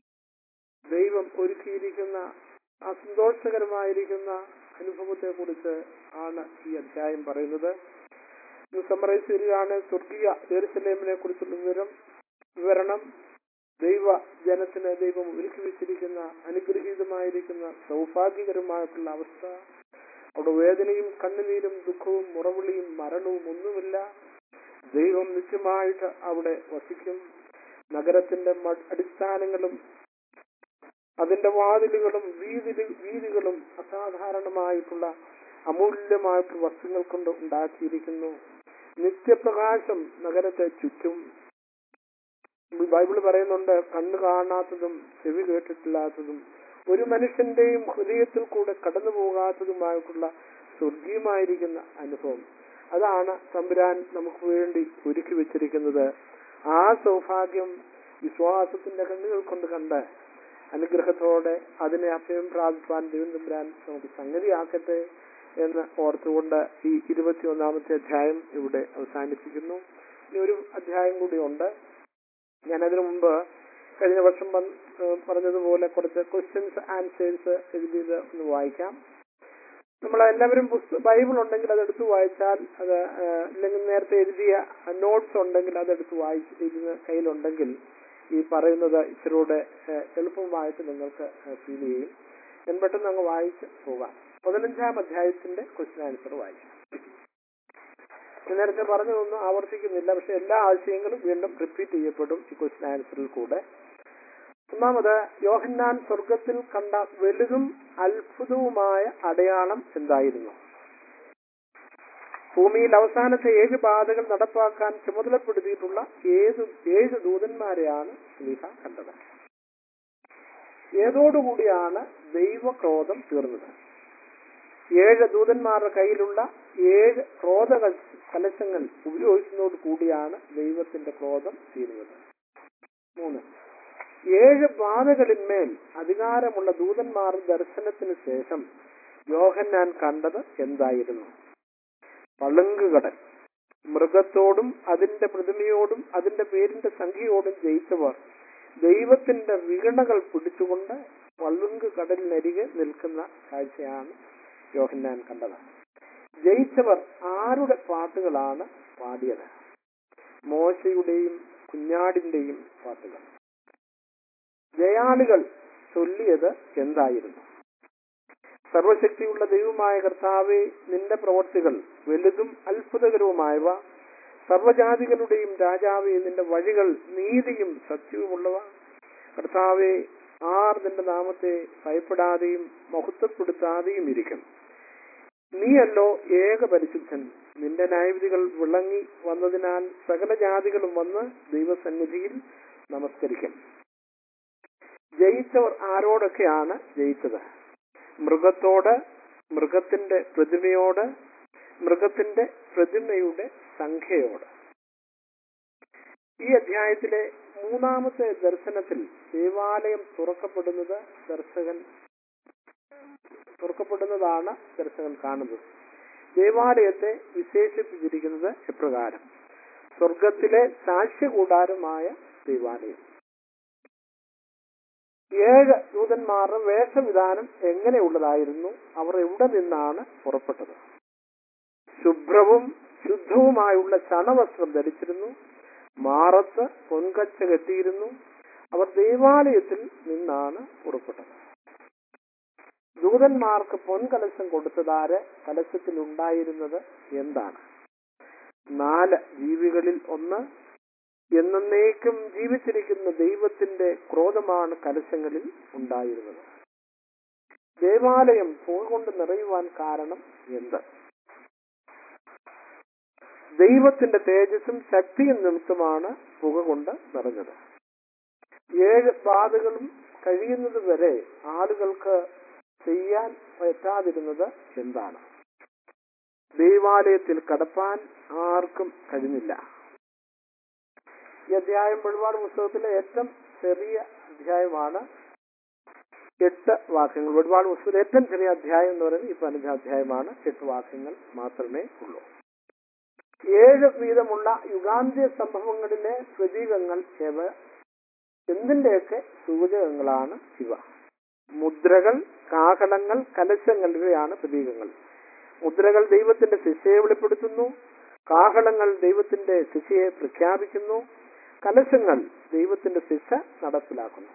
ദൈവം ഒരുക്കിയിരിക്കുന്ന അസന്തോഷകരമായിരിക്കുന്ന അനുഭവത്തെ കുറിച്ച് ആണ് ഈ അധ്യായം പറയുന്നത് ഇത് സമ്മറൈസ് വരികയാണ് സ്വർഗീയ ജെറുസലേമിനെ കുറിച്ചുള്ള വിവരം വിവരണം ദൈവ ജനത്തിന് ദൈവം ഒരുക്കി വെച്ചിരിക്കുന്ന അനുഗ്രഹീതമായിരിക്കുന്ന സൗഭാഗ്യകരമായിട്ടുള്ള അവസ്ഥ അവിടെ വേദനയും കണ്ണുനീരും ദുഃഖവും മുറവിളിയും മരണവും ഒന്നുമില്ല ദൈവം നിത്യമായിട്ട് അവിടെ വസിക്കും നഗരത്തിന്റെ മ- അടിസ്ഥാനങ്ങളും അതിന്റെ വാതിലുകളും വീതി വീതികളും അസാധാരണമായിട്ടുള്ള അമൂല്യമായിട്ടുള്ള വസ്തുക്കൾ കൊണ്ട് ഉണ്ടാക്കിയിരിക്കുന്നു നിത്യപ്രകാശം നഗരത്തെ ചുറ്റും ബൈബിൾ പറയുന്നുണ്ട് കണ്ണ് കാണാത്തതും ചെവി കേട്ടിട്ടില്ലാത്തതും ഒരു മനുഷ്യന്റെയും ഹൃദയത്തിൽ കൂടെ കടന്നു പോകാത്തതുമായിട്ടുള്ള സ്വർഗീയമായിരിക്കുന്ന അനുഭവം അതാണ് തമ്പുരാൻ നമുക്ക് വേണ്ടി ഒരുക്കി വെച്ചിരിക്കുന്നത് ആ സൗഭാഗ്യം വിശ്വാസത്തിന്റെ കണ്ണുകൾ കൊണ്ട് കണ്ട് അനുഗ്രഹത്തോടെ അതിനെ അഭയം പ്രാപിപ്പാൻ ദൈവം തമ്പുരാൻ നമുക്ക് സംഗതിയാക്കട്ടെ എന്ന് ഓർത്തുകൊണ്ട് ഈ ഇരുപത്തിയൊന്നാമത്തെ അധ്യായം ഇവിടെ അവസാനിപ്പിക്കുന്നു ഇനി ഒരു അധ്യായം കൂടിയുണ്ട് ഞാൻ അതിനു മുമ്പ് കഴിഞ്ഞ വർഷം വന്ന് ഏഹ് പറഞ്ഞതുപോലെ കുറച്ച് ക്വസ്റ്റ്യൻസ് ആൻസേഴ്സ് എഴുതിയത് ഒന്ന് വായിക്കാം നമ്മൾ എല്ലാവരും പുസ്തകം ബൈബിൾ ഉണ്ടെങ്കിൽ അത് എടുത്ത് വായിച്ചാൽ അത് ഏഹ്, ഇല്ലെങ്കിൽ നേരത്തെ എഴുതിയ നോട്ട്സ് ഉണ്ടെങ്കിൽ അത് എടുത്ത് വായിച്ച് ഇരുന്ന് കയ്യിലുണ്ടെങ്കിൽ ഈ പറയുന്നത് ഇച്ചിരൂടെ ഏഹ്, എളുപ്പമായിട്ട് നിങ്ങൾക്ക് ഫീൽ ചെയ്യും ഞാൻ പെട്ടെന്ന് അങ്ങ് വായിച്ച് പോകാം പതിനഞ്ചാം അധ്യായത്തിന്റെ ക്വസ്റ്റ്യൻ ആൻസർ വായിക്കാം ഞാൻ നേരത്തെ പറഞ്ഞതൊന്നും ആവർത്തിക്കുന്നില്ല പക്ഷെ എല്ലാ ആശയങ്ങളും വീണ്ടും റിപ്പീറ്റ് ചെയ്യപ്പെടും ഈ ക്വസ്റ്റ്യൻ ആൻസറിൽ കൂടെ ഒന്നാമത് യോഹന്നാൻ സ്വർഗത്തിൽ കണ്ട വലുതും അത്ഭുതവുമായ അടയാളം എന്തായിരുന്നു ഭൂമിയിൽ അവസാനത്തെ ഏഴ് ബാധകൾ നടപ്പാക്കാൻ ചുമതലപ്പെടുത്തിയിട്ടുള്ള ഏത് ഏഴ് ദൂതന്മാരെയാണ് സ്ലീഹ കണ്ടത് ഏതോടുകൂടിയാണ് ദൈവക്രോധം തീർന്നത് ഏഴ് ദൂതന്മാരുടെ കയ്യിലുള്ള ഏഴ് ക്രോധ കല- കലശങ്ങൾ ഉപയോഗിക്കുന്നതോട് കൂടിയാണ് ദൈവത്തിന്റെ ക്രോധം തീരുന്നത് മൂന്ന് ഏഴ് ബാധകളിന്മേൽ അധികാരമുള്ള ദൂതന്മാർ ദർശനത്തിന് ശേഷം യോഹന്നാൻ കണ്ടത് എന്തായിരുന്നു പളുങ്കുകടൽ മൃഗത്തോടും അതിന്റെ പ്രതിമയോടും അതിന്റെ പേരിന്റെ സംഖ്യയോടും ജയിച്ചവർ ദൈവത്തിന്റെ വീണകൾ പിടിച്ചുകൊണ്ട് പളുങ്ക് കടലിനരികെ നിൽക്കുന്ന കാഴ്ചയാണ് യോഹന്നാൻ കണ്ടത് ജയിച്ചവർ ആരുടെ പാട്ടുകളാണ് പാടിയത് മോശയുടെയും കുഞ്ഞാടിന്റെയും പാട്ടുകൾ ജയാളികൾ ചൊല്ലിയത് എന്തായിരുന്നു സർവശക്തിയുള്ള ദൈവമായ കർത്താവെ നിന്റെ പ്രവർത്തികൾ വലുതും അത്ഭുതകരവുമായവ സർവജാതികളുടെയും രാജാവെ നിന്റെ വഴികൾ നീതിയും സത്യവുമുള്ളവ കർത്താവെ ആർ നിന്റെ നാമത്തെ ഭയപ്പെടാതെയും മഹത്വപ്പെടുത്താതെയും ഇരിക്കും നീയല്ലോ ഏക പരിശുദ്ധൻ നിന്റെ ന്യായവിധികൾ വിളങ്ങി വന്നതിനാൽ സകല ജാതികളും വന്ന് ദൈവസന്നിധിയിൽ നമസ്കരിക്കും ജയിച്ചവർ ആരോടൊക്കെയാണ് ജയിച്ചത് മൃഗത്തോട് മൃഗത്തിന്റെ പ്രതിമയോട് മൃഗത്തിന്റെ പ്രതിമയുടെ സംഖ്യയോട് ഈ അധ്യായത്തിലെ മൂന്നാമത്തെ ദർശനത്തിൽ ദേവാലയം തുറക്കപ്പെടുന്നത് ദർശകൻ തുറക്കപ്പെടുന്നതാണ് ദർശകൻ കാണുന്നത് ദേവാലയത്തെ വിശേഷിപ്പിച്ചിരിക്കുന്നത് എപ്രകാരം സ്വർഗത്തിലെ സാക്ഷ്യകൂടാരമായ ദേവാലയം ഏഴ് ദൂതന്മാരുടെ വേഷവിധാനം എങ്ങനെയുള്ളതായിരുന്നു അവർ എവിടെ നിന്നാണ് പുറപ്പെട്ടത് ശുഭ്രവും ശുദ്ധവുമായുള്ള ചണവസ്ത്രം ധരിച്ചിരുന്നു മാറത്ത് പൊൻകച്ച കെട്ടിയിരുന്നു അവർ ദേവാലയത്തിൽ നിന്നാണ് പുറപ്പെട്ടത് ദൂതന്മാർക്ക് പൊൻകലശം കൊടുത്തതാര് കലശത്തിൽ ഉണ്ടായിരുന്നത് എന്താണ് നാല് ജീവികളിൽ ഒന്ന് എന്നേക്കും ജീവിച്ചിരിക്കുന്ന ദൈവത്തിന്റെ ക്രോധമാണ് കലശങ്ങളിൽ ഉണ്ടായിരുന്നത് ദേവാലയം പുക കൊണ്ട് നിറയുവാൻ കാരണം എന്ത് ദൈവത്തിന്റെ തേജസ്സും ശക്തിയും നിമിത്തമാണ് പുക കൊണ്ട് നിറഞ്ഞത് ഏഴ് ബാധകളും കഴിയുന്നത് വരെ ആളുകൾക്ക് ചെയ്യാൻ പറ്റാതിരുന്നത് എന്താണ് ദൈവാലയത്തിൽ കടപ്പാൻ ആർക്കും കഴിഞ്ഞില്ല ഈ അധ്യായം വെളിപാട് പുസ്തകത്തിലെ ഏറ്റവും ചെറിയ അധ്യായമാണ് എട്ട് വാക്യങ്ങൾ വെളിപാട് പുസ്തകത്തിലെ ഏറ്റവും ചെറിയ അധ്യായം എന്ന് പറയുന്നത് ഈ പതിനഞ്ചാം അധ്യായമാണ് എട്ട് വാക്യങ്ങൾ മാത്രമേ ഉള്ളൂ ഏഴ് വീതമുള്ള യുഗാന്ത്യ സംഭവങ്ങളിലെ പ്രതീകങ്ങൾ ഇവ എന്തിന്റെയൊക്കെ സൂചകങ്ങളാണ് ഇവ മുദ്രകൾ കാഹളങ്ങൾ കലശങ്ങൾ ഇവയാണ് പ്രതീകങ്ങൾ മുദ്രകൾ ദൈവത്തിന്റെ ശിക്ഷയെ വെളിപ്പെടുത്തുന്നു കാഹളങ്ങൾ ദൈവത്തിന്റെ ശിക്ഷയെ പ്രഖ്യാപിക്കുന്നു കലശങ്ങൾ ദൈവത്തിന്റെ ശിക്ഷ നടപ്പിലാക്കുന്നു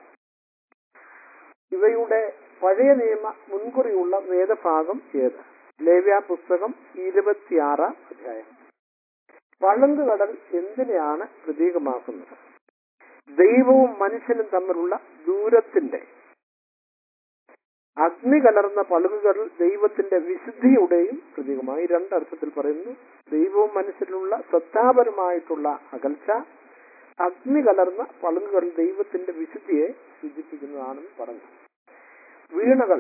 ഇവയുടെ പഴയ നിയമ മുൻകുറിയുള്ള വേദഭാഗം ഏത് ലേവ്യ പുസ്തകം ഇരുപത്തിയാറാം അധ്യായം പളുങ്കുകടൽ എന്തിനെയാണ് പ്രതീകമാക്കുന്നത് ദൈവവും മനുഷ്യനും തമ്മിലുള്ള ദൂരത്തിന്റെ അഗ്നി കലർന്ന പളുകുകടൽ ദൈവത്തിന്റെ വിശുദ്ധിയുടെയും പ്രതീകമായി രണ്ടർത്ഥത്തിൽ പറയുന്നു ദൈവവും മനുഷ്യരിലുള്ള സത്താപരമായിട്ടുള്ള അകൽച്ച അഗ്നി കലർന്ന പളുകുകൾ ദൈവത്തിന്റെ വിശുദ്ധിയെ സൂചിപ്പിക്കുന്നതാണെന്ന് പറഞ്ഞു വീണകൾ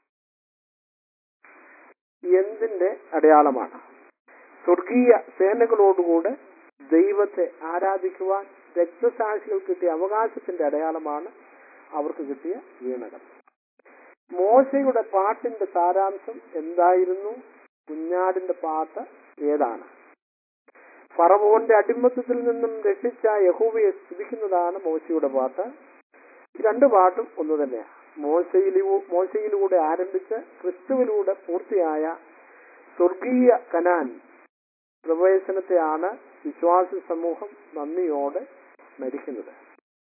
എന്തിന്റെ അടയാളമാണ് സ്വർഗീയ സേനകളോടുകൂടെ ദൈവത്തെ ആരാധിക്കുവാൻ രക്തസാക്ഷികൾ കിട്ടിയ അവകാശത്തിന്റെ അടയാളമാണ് അവർക്ക് കിട്ടിയ വീണകൾ മോശയുടെ പാട്ടിന്റെ സാരാംശം എന്തായിരുന്നു കുഞ്ഞാടിന്റെ പാട്ട് ഏതാണ് ഫറവോന്റെ അടിമത്തത്തിൽ നിന്നും രക്ഷിച്ച യഹോവയെ സ്തുതിക്കുന്നതാണ് മോശയുടെ പാട്ട് ഈ രണ്ട് പാട്ടും ഒന്നു തന്നെയാണ് മോശയിലൂ മോശയിലൂടെ ആരംഭിച്ച് ക്രിസ്തുവിലൂടെ പൂർത്തിയായ സ്വർഗീയ കനാൻ പ്രവേശനത്തെയാണ് വിശ്വാസി സമൂഹം നന്ദിയോടെ സ്മരിക്കുന്നത്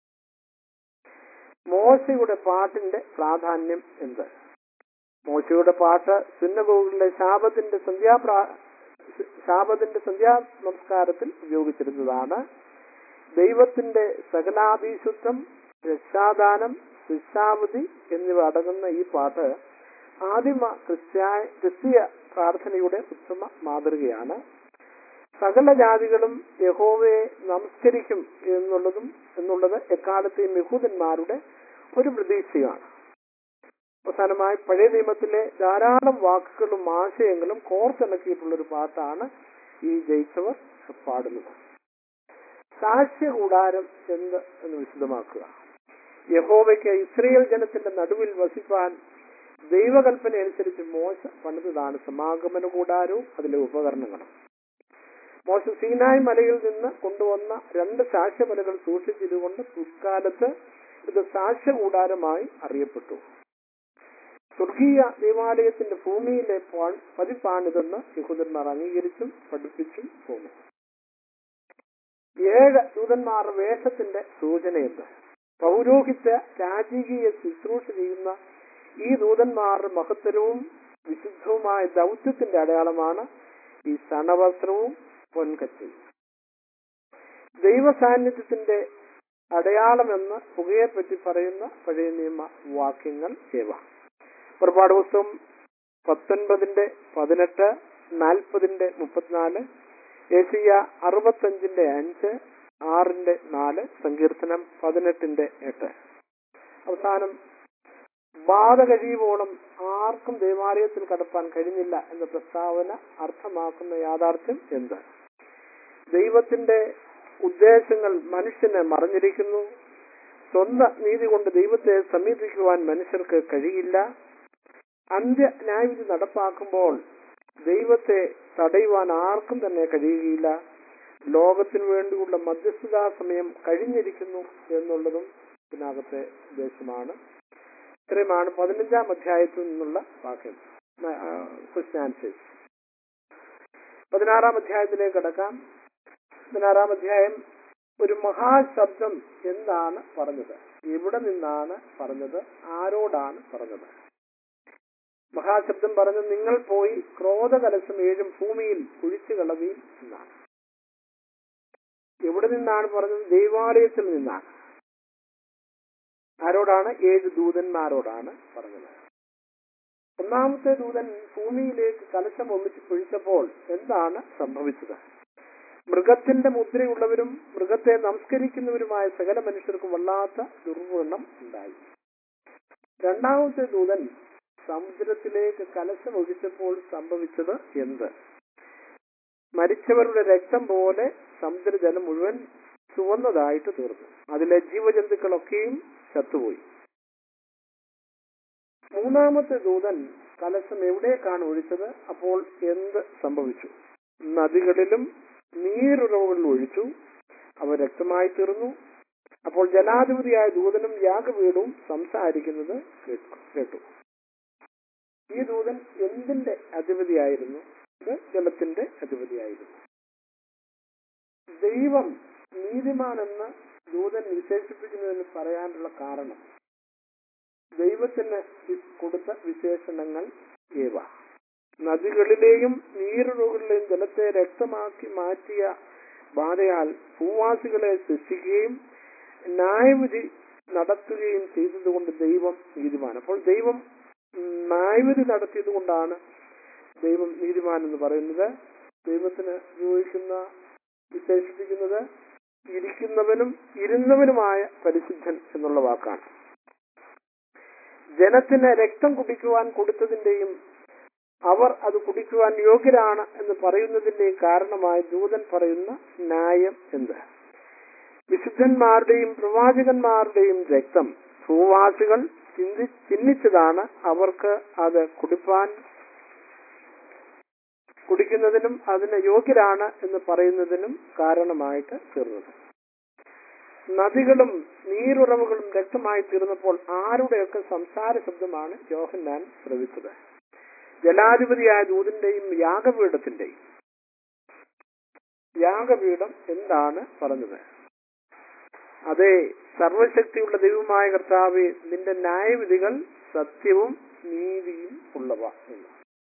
മോശയുടെ പാട്ടിന്റെ പ്രാധാന്യം എന്ത് മോശയുടെ പാട്ട് സുന്നഗോകളിലെ ശാപത്തിന്റെ സന്ധ്യാപ്രാ ശാപത്തിന്റെ സന്ധ്യാ നമസ്കാരത്തിൽ ഉപയോഗിച്ചിരുന്നതാണ് ദൈവത്തിന്റെ സകലാഭീശുദ്ധം രക്ഷാദാനം ശിക്ഷാവധി എന്നിവ അടങ്ങുന്ന ഈ പാട്ട് ആദിമ ക്രിസ്ത്യായ ക്രിസ്തീയ പ്രാർത്ഥനയുടെ ഉത്തമ മാതൃകയാണ് സകല ജാതികളും യഹോവയെ നമസ്കരിക്കും എന്നുള്ളതും എന്നുള്ളത് എക്കാലത്തെയും യഹൂദന്മാരുടെ ഒരു പ്രതീക്ഷയാണ് അവസാനമായി പഴയ നിയമത്തിലെ ധാരാളം വാക്കുകളും ആശയങ്ങളും കോർത്തിണക്കിയിട്ടുള്ള ഒരു പാട്ടാണ് ഈ ജയിച്ചവർ പാടുന്നത് സാക്ഷ്യകൂടാരം എന്ത് എന്ന് വിശദമാക്കുക യഹോവയ്ക്ക് ഇസ്രയേൽ ജനത്തിന്റെ നടുവിൽ വസിപ്പാൻ ദൈവകൽപ്പന അനുസരിച്ച് മോശ പണിതതാണ് സമാഗമന കൂടാരവും അതിലെ ഉപകരണങ്ങളും മോശ സീനായ് മലയിൽ നിന്ന് കൊണ്ടുവന്ന രണ്ട് സാക്ഷ്യമലകൾ സൂക്ഷിച്ചതുകൊണ്ട് പിൽക്കാലത്ത് ഇത് സാക്ഷ്യകൂടാരമായി അറിയപ്പെട്ടു സ്വർഗീയ ദേവാലയത്തിന്റെ ഭൂമിയിലെ പാ- പതിപ്പാണിതെന്ന് യഹൂദന്മാർ അംഗീകരിച്ചും പഠിപ്പിച്ചും പോന്നു ഏഴ് ദൂതന്മാർ വേഷത്തിന്റെ സൂചനയുണ്ട് പൗരോഹിത്യ രാജകീയ ശുശ്രൂഷ ചെയ്യുന്ന ഈ ദൂതന്മാരുടെ മഹത്തരവും വിശുദ്ധവുമായ ദൗത്യത്തിന്റെ അടയാളമാണ് ഈ സണവസ്ത്രവും പൊൻകച്ചയും ദൈവ സാന്നിധ്യത്തിന്റെ അടയാളമെന്ന് പുകയെപ്പറ്റി പറയുന്ന പഴയ നിയമ വാക്യങ്ങൾ ഏവ പുറപ്പാട് പുസ്തകം പത്തൊൻപതിന്റെ പതിനെട്ട് നാൽപ്പതിന്റെ മുപ്പത്തിനാല് ഏഷ്യ അറുപത്തഞ്ചിന്റെ അഞ്ച് ആറിന്റെ നാല് സങ്കീർത്തനം പതിനെട്ടിന്റെ എട്ട് അവസാനം ബാധ കഴിയുവോളം ആർക്കും ദേവാലയത്തിൽ കടപ്പാൻ കഴിഞ്ഞില്ല എന്ന പ്രസ്താവന അർത്ഥമാക്കുന്ന യാഥാർത്ഥ്യം എന്ത് ദൈവത്തിന്റെ ഉദ്ദേശങ്ങൾ മനുഷ്യന് മറഞ്ഞിരിക്കുന്നു സ്വന്തം നീതി കൊണ്ട് ദൈവത്തെ സമീപിക്കുവാൻ മനുഷ്യർക്ക് കഴിയില്ല അന്ത്യ ന്യായവിധി നടപ്പാക്കുമ്പോൾ ദൈവത്തെ തടയുവാൻ ആർക്കും തന്നെ കഴിയുകയില്ല ലോകത്തിനു വേണ്ടിയുള്ള മധ്യസ്ഥതാ സമയം കഴിഞ്ഞിരിക്കുന്നു എന്നുള്ളതും ഇതിനകത്തെ ഉദ്ദേശമാണ് ഇത്രയുമാണ് പതിനഞ്ചാം അധ്യായത്തിൽ നിന്നുള്ള വാക്യം ക്വസ്റ്റ്യൻ ആൻസേഴ്സ് പതിനാറാം അധ്യായത്തിലേക്ക് കടക്കാം പതിനാറാം അധ്യായം ഒരു മഹാശബ്ദം എന്താണ് പറഞ്ഞത് എവിടെ നിന്നാണ് പറഞ്ഞത് ആരോടാണ് പറഞ്ഞത് മഹാശബ്ദം പറഞ്ഞു നിങ്ങൾ പോയി ക്രോധകലശം ഏഴും ഭൂമിയിൽ കുഴിച്ചു കളവീൻ എന്നാണ് എവിടെ നിന്നാണ് പറഞ്ഞത് ദൈവാലയത്തിൽ നിന്നാണ് ആരോടാണ് ഏഴ് ദൂതന്മാരോടാണ് പറഞ്ഞത് ഒന്നാമത്തെ ദൂതൻ ഭൂമിയിലേക്ക് കലശം ഒന്നിച്ച് കുഴിച്ചപ്പോൾ എന്താണ് സംഭവിച്ചത് മൃഗത്തിന്റെ മുദ്രയുള്ളവരും മൃഗത്തെ നമസ്കരിക്കുന്നവരുമായ സകല മനുഷ്യർക്കും വല്ലാത്ത ദുർവ്രണം ഉണ്ടായി രണ്ടാമത്തെ ദൂതൻ സമുദ്രത്തിലേക്ക് കലശം ഒഴിച്ചപ്പോൾ സംഭവിച്ചത് എന്ത് മരിച്ചവരുടെ രക്തം പോലെ സമുദ്രജലം മുഴുവൻ ചുവന്നതായിട്ട് തീർന്നു അതിലെ ജീവജന്തുക്കളൊക്കെയും ചത്തുപോയി മൂന്നാമത്തെ ദൂതൻ കലശം എവിടേക്കാണ് ഒഴിച്ചത് അപ്പോൾ എന്ത് സംഭവിച്ചു നദികളിലും നീരുറവുകളിൽ ഒഴിച്ചു അവ രക്തമായി തീർന്നു അപ്പോൾ ജലാധിപതിയായ ദൂതനും യാഗവീടും സംസാരിക്കുന്നത് കേട്ടു- കേട്ടു ഈ ദൂതൻ എന്തിന്റെ അധിപതിയായിരുന്നു ഇത് ജലത്തിന്റെ അധിപതിയായിരുന്നു ദൈവം നീതിമാനെന്ന് ദൂതൻ വിശേഷിപ്പിക്കുന്നതിന് പറയാനുള്ള കാരണം ദൈവത്തിന് വി- കൊടുത്ത വിശേഷണങ്ങൾ ഏവ നദികളിലെയും നീരുറവുകളിലെയും ജലത്തെ രക്തമാക്കി മാറ്റിയ ബാധയാൽ ഭൂവാസികളെ സൃഷ്ടിക്കുകയും ന്യായവിധി നടത്തുകയും ചെയ്തതുകൊണ്ട് ദൈവം നീതിമാൻ അപ്പോൾ ദൈവം ന്യായവിധി നടത്തിയത് കൊണ്ടാണ് ദൈവം നീതിമാൻ എന്ന് പറയുന്നത് ദൈവത്തിന് ഉപയോഗിക്കുന്ന വിശേഷിപ്പിക്കുന്നത് ഇരിക്കുന്നവനും ഇരുന്നവനുമായ പരിശുദ്ധൻ എന്നുള്ള വാക്കാണ് ജനത്തിന് രക്തം കുടിക്കുവാൻ കൊടുത്തതിന്റെയും അവർ അത് കുടിക്കുവാൻ യോഗ്യരാണ് എന്ന് പറയുന്നതിന്റെയും കാരണമായി ദൂതൻ പറയുന്ന ന്യായം എന്ത് വിശുദ്ധന്മാരുടെയും പ്രവാചകന്മാരുടെയും രക്തം ഭൂവാസികൾ ചിന്തി ചിഹ്നിച്ചതാണ് അവർക്ക് അത് കുടിപ്പാൻ കുടിക്കുന്നതിനും അതിന് യോഗ്യരാണ് എന്ന് പറയുന്നതിനും കാരണമായിട്ട് തീർന്നത് നദികളും നീരുറവുകളും രക്തമായി തീർന്നപ്പോൾ ആരുടെയൊക്കെ സംസാര ശബ്ദമാണ് യോഹന്നാൻ ശ്രവിച്ചത് ജലാധിപതിയായ ദൂതിന്റെയും യാഗപീഠത്തിന്റെയും യാഗപീഠം എന്താണ് പറഞ്ഞത് അതെ സർവശക്തിയുള്ള ദൈവമായ കർത്താവെ നിന്റെ ന്യായവിധികൾ സത്യവും നീതിയും ഉള്ളവ എന്ന്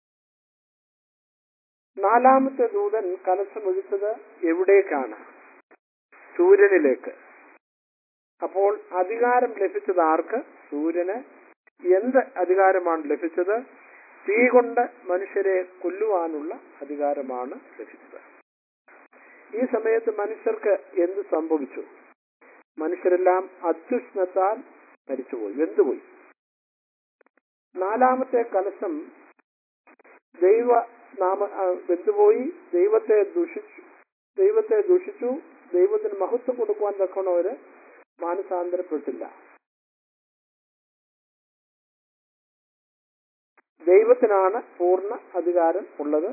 നാലാമത്തെ ദൂതൻ കലശമൊഴിച്ചത് എവിടേക്കാണ് സൂര്യനിലേക്ക് അപ്പോൾ അധികാരം ലഭിച്ചത് ആർക്ക് സൂര്യന് എന്ത് അധികാരമാണ് ലഭിച്ചത് തീ കൊണ്ട് മനുഷ്യരെ കൊല്ലുവാനുള്ള അധികാരമാണ് ലഭിച്ചത് ഈ സമയത്ത് മനുഷ്യർക്ക് എന്ത് സംഭവിച്ചു മനുഷ്യരെല്ലാം അത്യുഷ്ണത്താൽ മരിച്ചുപോയി വെന്തുപോയി നാലാമത്തെ കലശം ദൈവ നാമ ആ, വെന്തുപോയി ദൈവത്തെ ദുഷിച്ചു ദൈവത്തെ ദുഷിച്ചു ദൈവത്തിന് മഹത്വം കൊടുക്കുവാൻ തക്കവണ്ണവര് മാനസാന്തരപ്പെട്ടില്ല ദൈവത്തിനാണ് പൂർണ്ണ അധികാരം ഉള്ളത്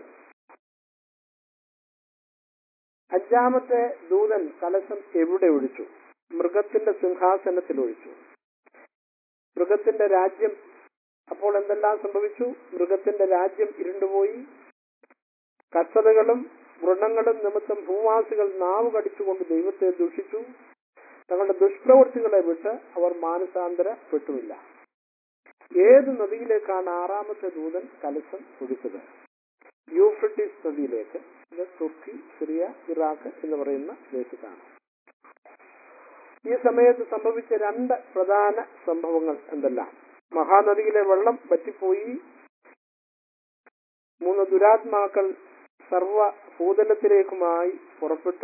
അഞ്ചാമത്തെ ദൂതൻ കലശം എവിടെ ഒഴിച്ചു മൃഗത്തിന്റെ സിംഹാസനത്തിൽ ഒഴിച്ചു മൃഗത്തിന്റെ രാജ്യം അപ്പോൾ എന്തെല്ലാം സംഭവിച്ചു മൃഗത്തിന്റെ രാജ്യം ഇരുണ്ടുപോയി കസതകളും വൃണങ്ങളും നിമിത്തം ഭൂവാസികൾ നാവ് കടിച്ചുകൊണ്ട് ദൈവത്തെ ദൂഷിച്ചു തങ്ങളുടെ ദുഷ്പ്രവൃത്തികളെ വിട്ട് അവർ മാനസാന്തരപ്പെട്ടുമില്ല ഏത് നദിയിലേക്കാണ് ആറാമത്തെ ദൂതൻ കലശം ഒഴിച്ചത് യൂഫ്രട്ടീസ് നദിയിലേക്ക് ഇത് തുർക്കി സിറിയ ഇറാഖ് എന്ന് പറയുന്ന ദേശത്താണ് ഈ സമയത്ത് സംഭവിച്ച രണ്ട് പ്രധാന സംഭവങ്ങൾ എന്തെല്ലാം മഹാനദിയിലെ വെള്ളം വറ്റിപ്പോയി മൂന്ന് ദുരാത്മാക്കൾ സർവ ഭൂതലത്തിലേക്കുമായി പുറപ്പെട്ടു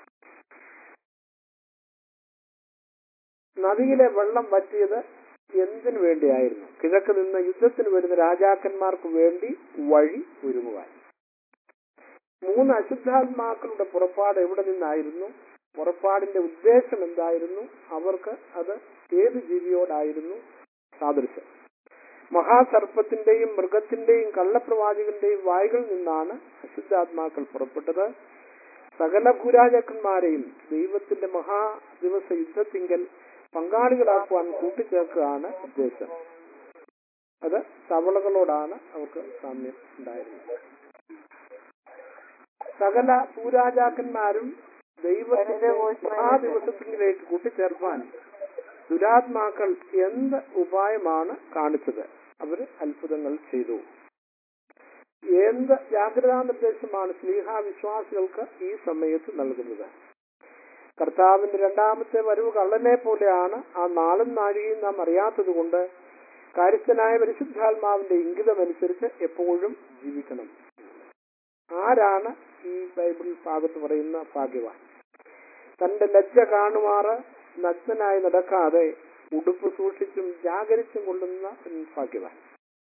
നദിയിലെ വെള്ളം വറ്റിയത് എന്തിനു വേണ്ടിയായിരുന്നു കിഴക്ക് നിന്ന് യുദ്ധത്തിന് വരുന്ന രാജാക്കന്മാർക്ക് വേണ്ടി വഴി ഒരുങ്ങുവാൻ മൂന്ന് അശുദ്ധാത്മാക്കളുടെ പുറപ്പാട് എവിടെ നിന്നായിരുന്നു പുറപ്പാടിന്റെ ഉദ്ദേശം എന്തായിരുന്നു അവർക്ക് അത് ഏത് ജീവിയോടായിരുന്നു സാദൃശ്യം മഹാസർപ്പത്തിന്റെയും മൃഗത്തിന്റെയും കള്ളപ്രവാചകന്റെയും വായുകളിൽ നിന്നാണ് അശുദ്ധാത്മാക്കൾ പുറപ്പെട്ടത് സകല ഭൂരാജാക്കന്മാരെയും ദൈവത്തിന്റെ മഹാ ദിവസ യുദ്ധത്തിങ്കൽ പങ്കാളികളാക്കുവാൻ കൂട്ടിച്ചേർക്കുകയാണ് ഉദ്ദേശം അത് തവളകളോടാണ് അവർക്ക് സാമ്യം ഉണ്ടായിരുന്നത് സകല ഭൂരാജാക്കന്മാരും ദൈവത്തിന്റെ മഹാദിവസത്തിലേക്ക് കൂട്ടിച്ചേർക്കാൻ ദുരാത്മാക്കൾ എന്ത് ഉപായമാണ് കാണിച്ചത് അവര് അത്ഭുതങ്ങൾ ചെയ്തു എന്ത് ജാഗ്രതാ നിർദ്ദേശമാണ് സ്ലീഹ വിശ്വാസികൾക്ക് ഈ സമയത്ത് നൽകുന്നത് കർത്താവിന്റെ രണ്ടാമത്തെ വരവ് കള്ളനെ പോലെയാണ് ആ നാളും നാഴികയും നാം അറിയാത്തത് കൊണ്ട് കാര്യസ്ഥനായ പരിശുദ്ധാത്മാവിന്റെ ഇംഗിതമനുസരിച്ച് എപ്പോഴും ജീവിക്കണം ആരാണ് ഈ ബൈബിൾ ഭാഗത്ത് പറയുന്ന ഭാഗ്യവാൻ തന്റെ ലജ്ജ കാണുമാറ് നഗ്നനായി നടക്കാതെ ഉടുപ്പ് സൂക്ഷിച്ചും ജാഗരിച്ചും കൊള്ളുന്ന ഭാഗ്യവാൻ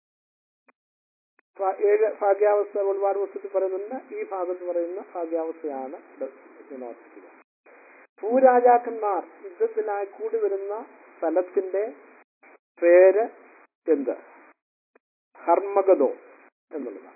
ഭ- ഏഴ് ഭാഗ്യാവസ്ഥ ഒരുപാട് പുസ്തകത്തിൽ പറയുന്നുണ്ട് ഈ ഭാഗത്ത് പറയുന്ന ഭാഗ്യാവസ്ഥയാണ് ഇത് വിനോദിക്കുക ഭൂരാജാക്കന്മാർ യുദ്ധത്തിനായി കൂടി വരുന്ന സ്ഥലത്തിന്റെ പേര് എന്ത് ഹർമഗദോ എന്നുള്ളതാണ്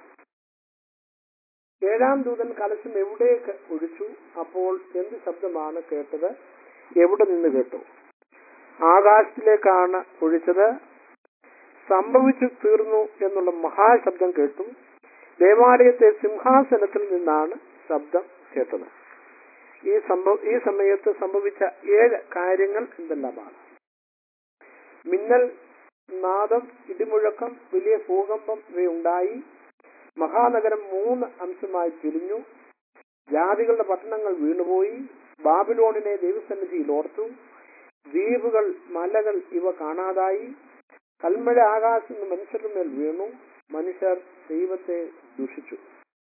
ഏഴാം ദൂതൻ കലശം എവിടേക്ക് ഒഴിച്ചു അപ്പോൾ എന്ത് ശബ്ദമാണ് കേട്ടത് എവിടെ നിന്ന് കേട്ടു ആകാശത്തിലേക്കാണ് ഒഴിച്ചത് സംഭവിച്ചു തീർന്നു എന്നുള്ള മഹാശബ്ദം കേട്ടു ദേവാലയത്തെ സിംഹാസനത്തിൽ നിന്നാണ് ശബ്ദം കേട്ടത് ഈ സംഭവ ഈ സമയത്ത് സംഭവിച്ച ഏഴ് കാര്യങ്ങൾ എന്തെല്ലാമാണ് മിന്നൽ നാദം ഇടിമുഴക്കം വലിയ ഭൂകമ്പം ഇവയുണ്ടായി മഹാനഗരം മൂന്ന് അംശമായി പിരിഞ്ഞു ജാതികളുടെ പട്ടണങ്ങൾ വീണുപോയി ബാബിലോണിനെ ദൈവസന്നിധിയിൽ ഓർത്തു ദ്വീപുകൾ മലകൾ ഇവ കാണാതായി കൽമഴ ആകാശം നിന്ന് മനുഷ്യരുടെ മേൽ വീണു മനുഷ്യർ ദൈവത്തെ ദുഷിച്ചു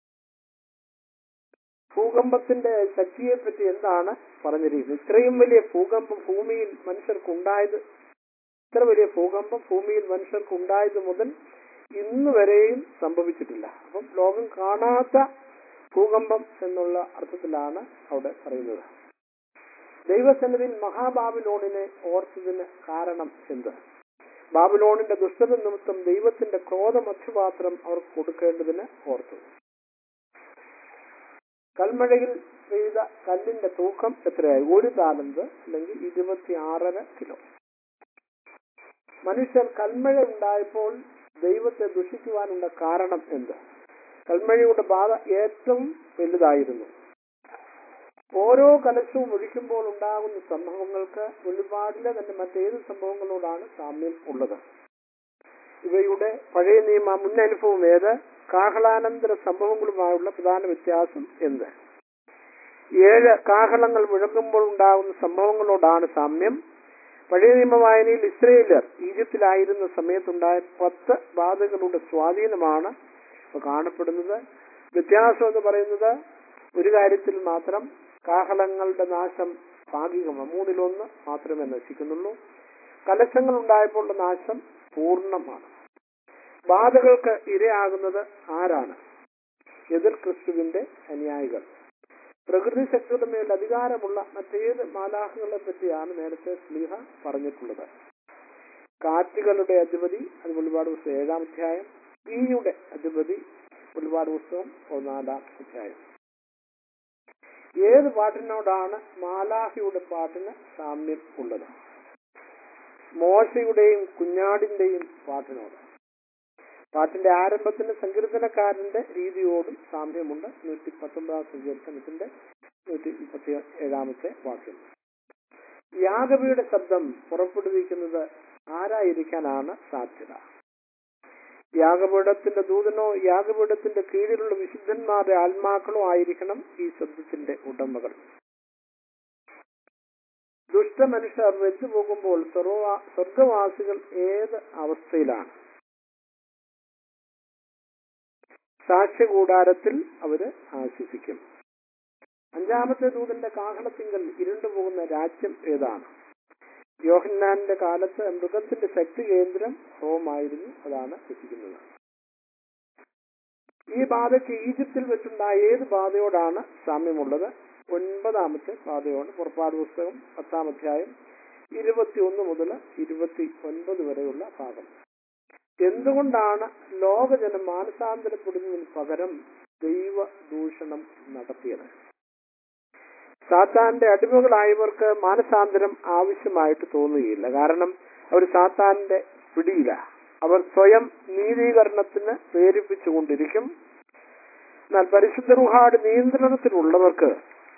ഭൂകമ്പത്തിന്റെ ശക്തിയെ പറ്റി എന്താണ് പറഞ്ഞിരിക്കുന്നത് ഇത്രയും വലിയ ഭൂകമ്പം ഭൂമിയിൽ മനുഷ്യർക്കുണ്ടായത് ഇത്ര വലിയ ഭൂകമ്പം ഭൂമിയിൽ മനുഷ്യർക്കുണ്ടായത് മുതൽ ഇന്ന് വരെയും സംഭവിച്ചിട്ടില്ല അപ്പം ലോകം കാണാത്ത ഭൂകമ്പം എന്നുള്ള അർത്ഥത്തിലാണ് അവിടെ പറയുന്നത് ദൈവസന്നിധിയിൽ മഹാബാബിലോണിനെ ഓർത്തതിന് കാരണം എന്ത് ബാബിലോണിന്റെ ദുഷ്ടത നിമിത്തം ദൈവത്തിന്റെ ക്രോധമധ്യപാത്രം അവർക്ക് കൊടുക്കേണ്ടതിന് ഓർത്തു കൽമഴയിൽ പെയ്ത കല്ലിന്റെ തൂക്കം എത്രയായി ഒരു താലന്ത് അല്ലെങ്കിൽ ഇരുപത്തിയാറര കിലോ മനുഷ്യർ കൽമഴ ഉണ്ടായപ്പോൾ ദൈവത്തെ ദുഷിക്കുവാനുള്ള കാരണം എന്ത് കൽമഴയുടെ ബാധ ഏറ്റവും വലുതായിരുന്നു ഓരോ കലശവും ഒഴിക്കുമ്പോൾ ഉണ്ടാകുന്ന സംഭവങ്ങൾക്ക് വെളിപാടിലെ തന്നെ മറ്റേത് സംഭവങ്ങളോടാണ് സാമ്യം ഉള്ളത് ഇവയുടെ പഴയ നിയമ മുന്നനുഭവം ഏത് കാഹളാനന്തര സംഭവങ്ങളുമായുള്ള പ്രധാന വ്യത്യാസം എന്ത് ഏഴ് കാഹളങ്ങൾ മുഴങ്ങുമ്പോൾ ഉണ്ടാകുന്ന സംഭവങ്ങളോടാണ് സാമ്യം പഴയ നിയമ വായനയിൽ ഇസ്രയേലർ ഈജിപ്തിലായിരുന്ന സമയത്തുണ്ടായ പത്ത് ബാധകളുടെ സ്വാധീനമാണ് ഇപ്പൊ കാണപ്പെടുന്നത് വ്യത്യാസം എന്ന് പറയുന്നത് ഒരു കാര്യത്തിൽ മാത്രം കാഹളങ്ങളുടെ നാശം ഭാഗികമാണ് മൂന്നിലൊന്ന് മാത്രമേ നശിക്കുന്നുള്ളൂ കലശങ്ങൾ ഉണ്ടായപ്പോഴുള്ള നാശം പൂർണ്ണമാണ് ബാധകൾക്ക് ഇരയാകുന്നത് ആരാണ് എതിർ ക്രിസ്തുവിന്റെ അനുയായികൾ പ്രകൃതി ശക്തിയുടെ മേൽ അധികാരമുള്ള മറ്റേത് മാലാഹകളെ പറ്റിയാണ് നേരത്തെ സ്ലീഹ പറഞ്ഞിട്ടുള്ളത് കാറ്റുകളുടെ അധിപതി അത് വെളിപാട് പുസ്തകം ഏഴാം അധ്യായം തീയുടെ അധിപതി വെളിപാട് പുസ്തകം ഒന്നാലാം അധ്യായം ഏത് പാട്ടിനോടാണ് മാലാഹിയുടെ പാട്ടിന് സാമ്യം ഉള്ളത് മോശയുടെയും കുഞ്ഞാടിന്റെയും പാട്ടിനോട് പാട്ടിന്റെ ആരംഭത്തിന് സങ്കീർത്തനക്കാരന്റെ രീതിയോടും സാമ്യമുണ്ട് നൂറ്റി പത്തൊമ്പതാം സങ്കീർത്തനത്തിന്റെ നൂറ്റി മുപ്പത്തി ഏഴാമത്തെ വാക്യം യാഗവിയുടെ ശബ്ദം പുറപ്പെടുവിക്കുന്നത് ആരായിരിക്കാനാണ് സാധ്യത യാഗപീഠത്തിന്റെ ദൂതനോ യാഗപീഠത്തിന്റെ കീഴിലുള്ള വിശുദ്ധന്മാരുടെ ആത്മാക്കളോ ആയിരിക്കണം ഈ ശബ്ദത്തിന്റെ ഉടമകൾ ദുഷ്ടമനുഷ്യർ വെച്ചുപോകുമ്പോൾ സ്വർവ- സ്വർഗവാസികൾ ഏത് അവസ്ഥയിലാണ് സാക്ഷ്യകൂടാരത്തിൽ അവര് ആശ്വസിക്കും അഞ്ചാമത്തെ ദൂതന്റെ കാഹളത്തിങ്കൽ ഇരുണ്ടുപോകുന്ന രാജ്യം ഏതാണ് യോഹന്നാന്റെ കാലത്ത് മൃഗത്തിന്റെ ശക്തി കേന്ദ്രം റോമായിരുന്നു അതാണ് എത്തിക്കുന്നത് ഈ ബാധയ്ക്ക് ഈജിപ്തിൽ വെച്ചുണ്ടായ ഏത് ബാധയോടാണ് സാമ്യമുള്ളത് ഒൻപതാമത്തെ ബാധയോട് പുറപ്പാട് പുസ്തകം പത്താം അധ്യായം ഇരുപത്തിയൊന്ന് മുതൽ ഇരുപത്തി ഒൻപത് വരെയുള്ള ഭാഗം എന്തുകൊണ്ടാണ് ലോകജനം മാനസാന്തരപ്പെടുന്നതിന് പകരം ദൈവ ദൂഷണം നടത്തിയത് സാത്താന്റെ അടിമകളായവർക്ക് മാനസാന്തരം ആവശ്യമായിട്ട് തോന്നുകയില്ല കാരണം അവർ സാത്താന്റെ പിടിയില്ല അവർ സ്വയം നീതീകരണത്തിന് പ്രേരിപ്പിച്ചുകൊണ്ടിരിക്കും എന്നാൽ പരിശുദ്ധ റുഹാട് നിയന്ത്രണത്തിലുള്ളവർക്ക്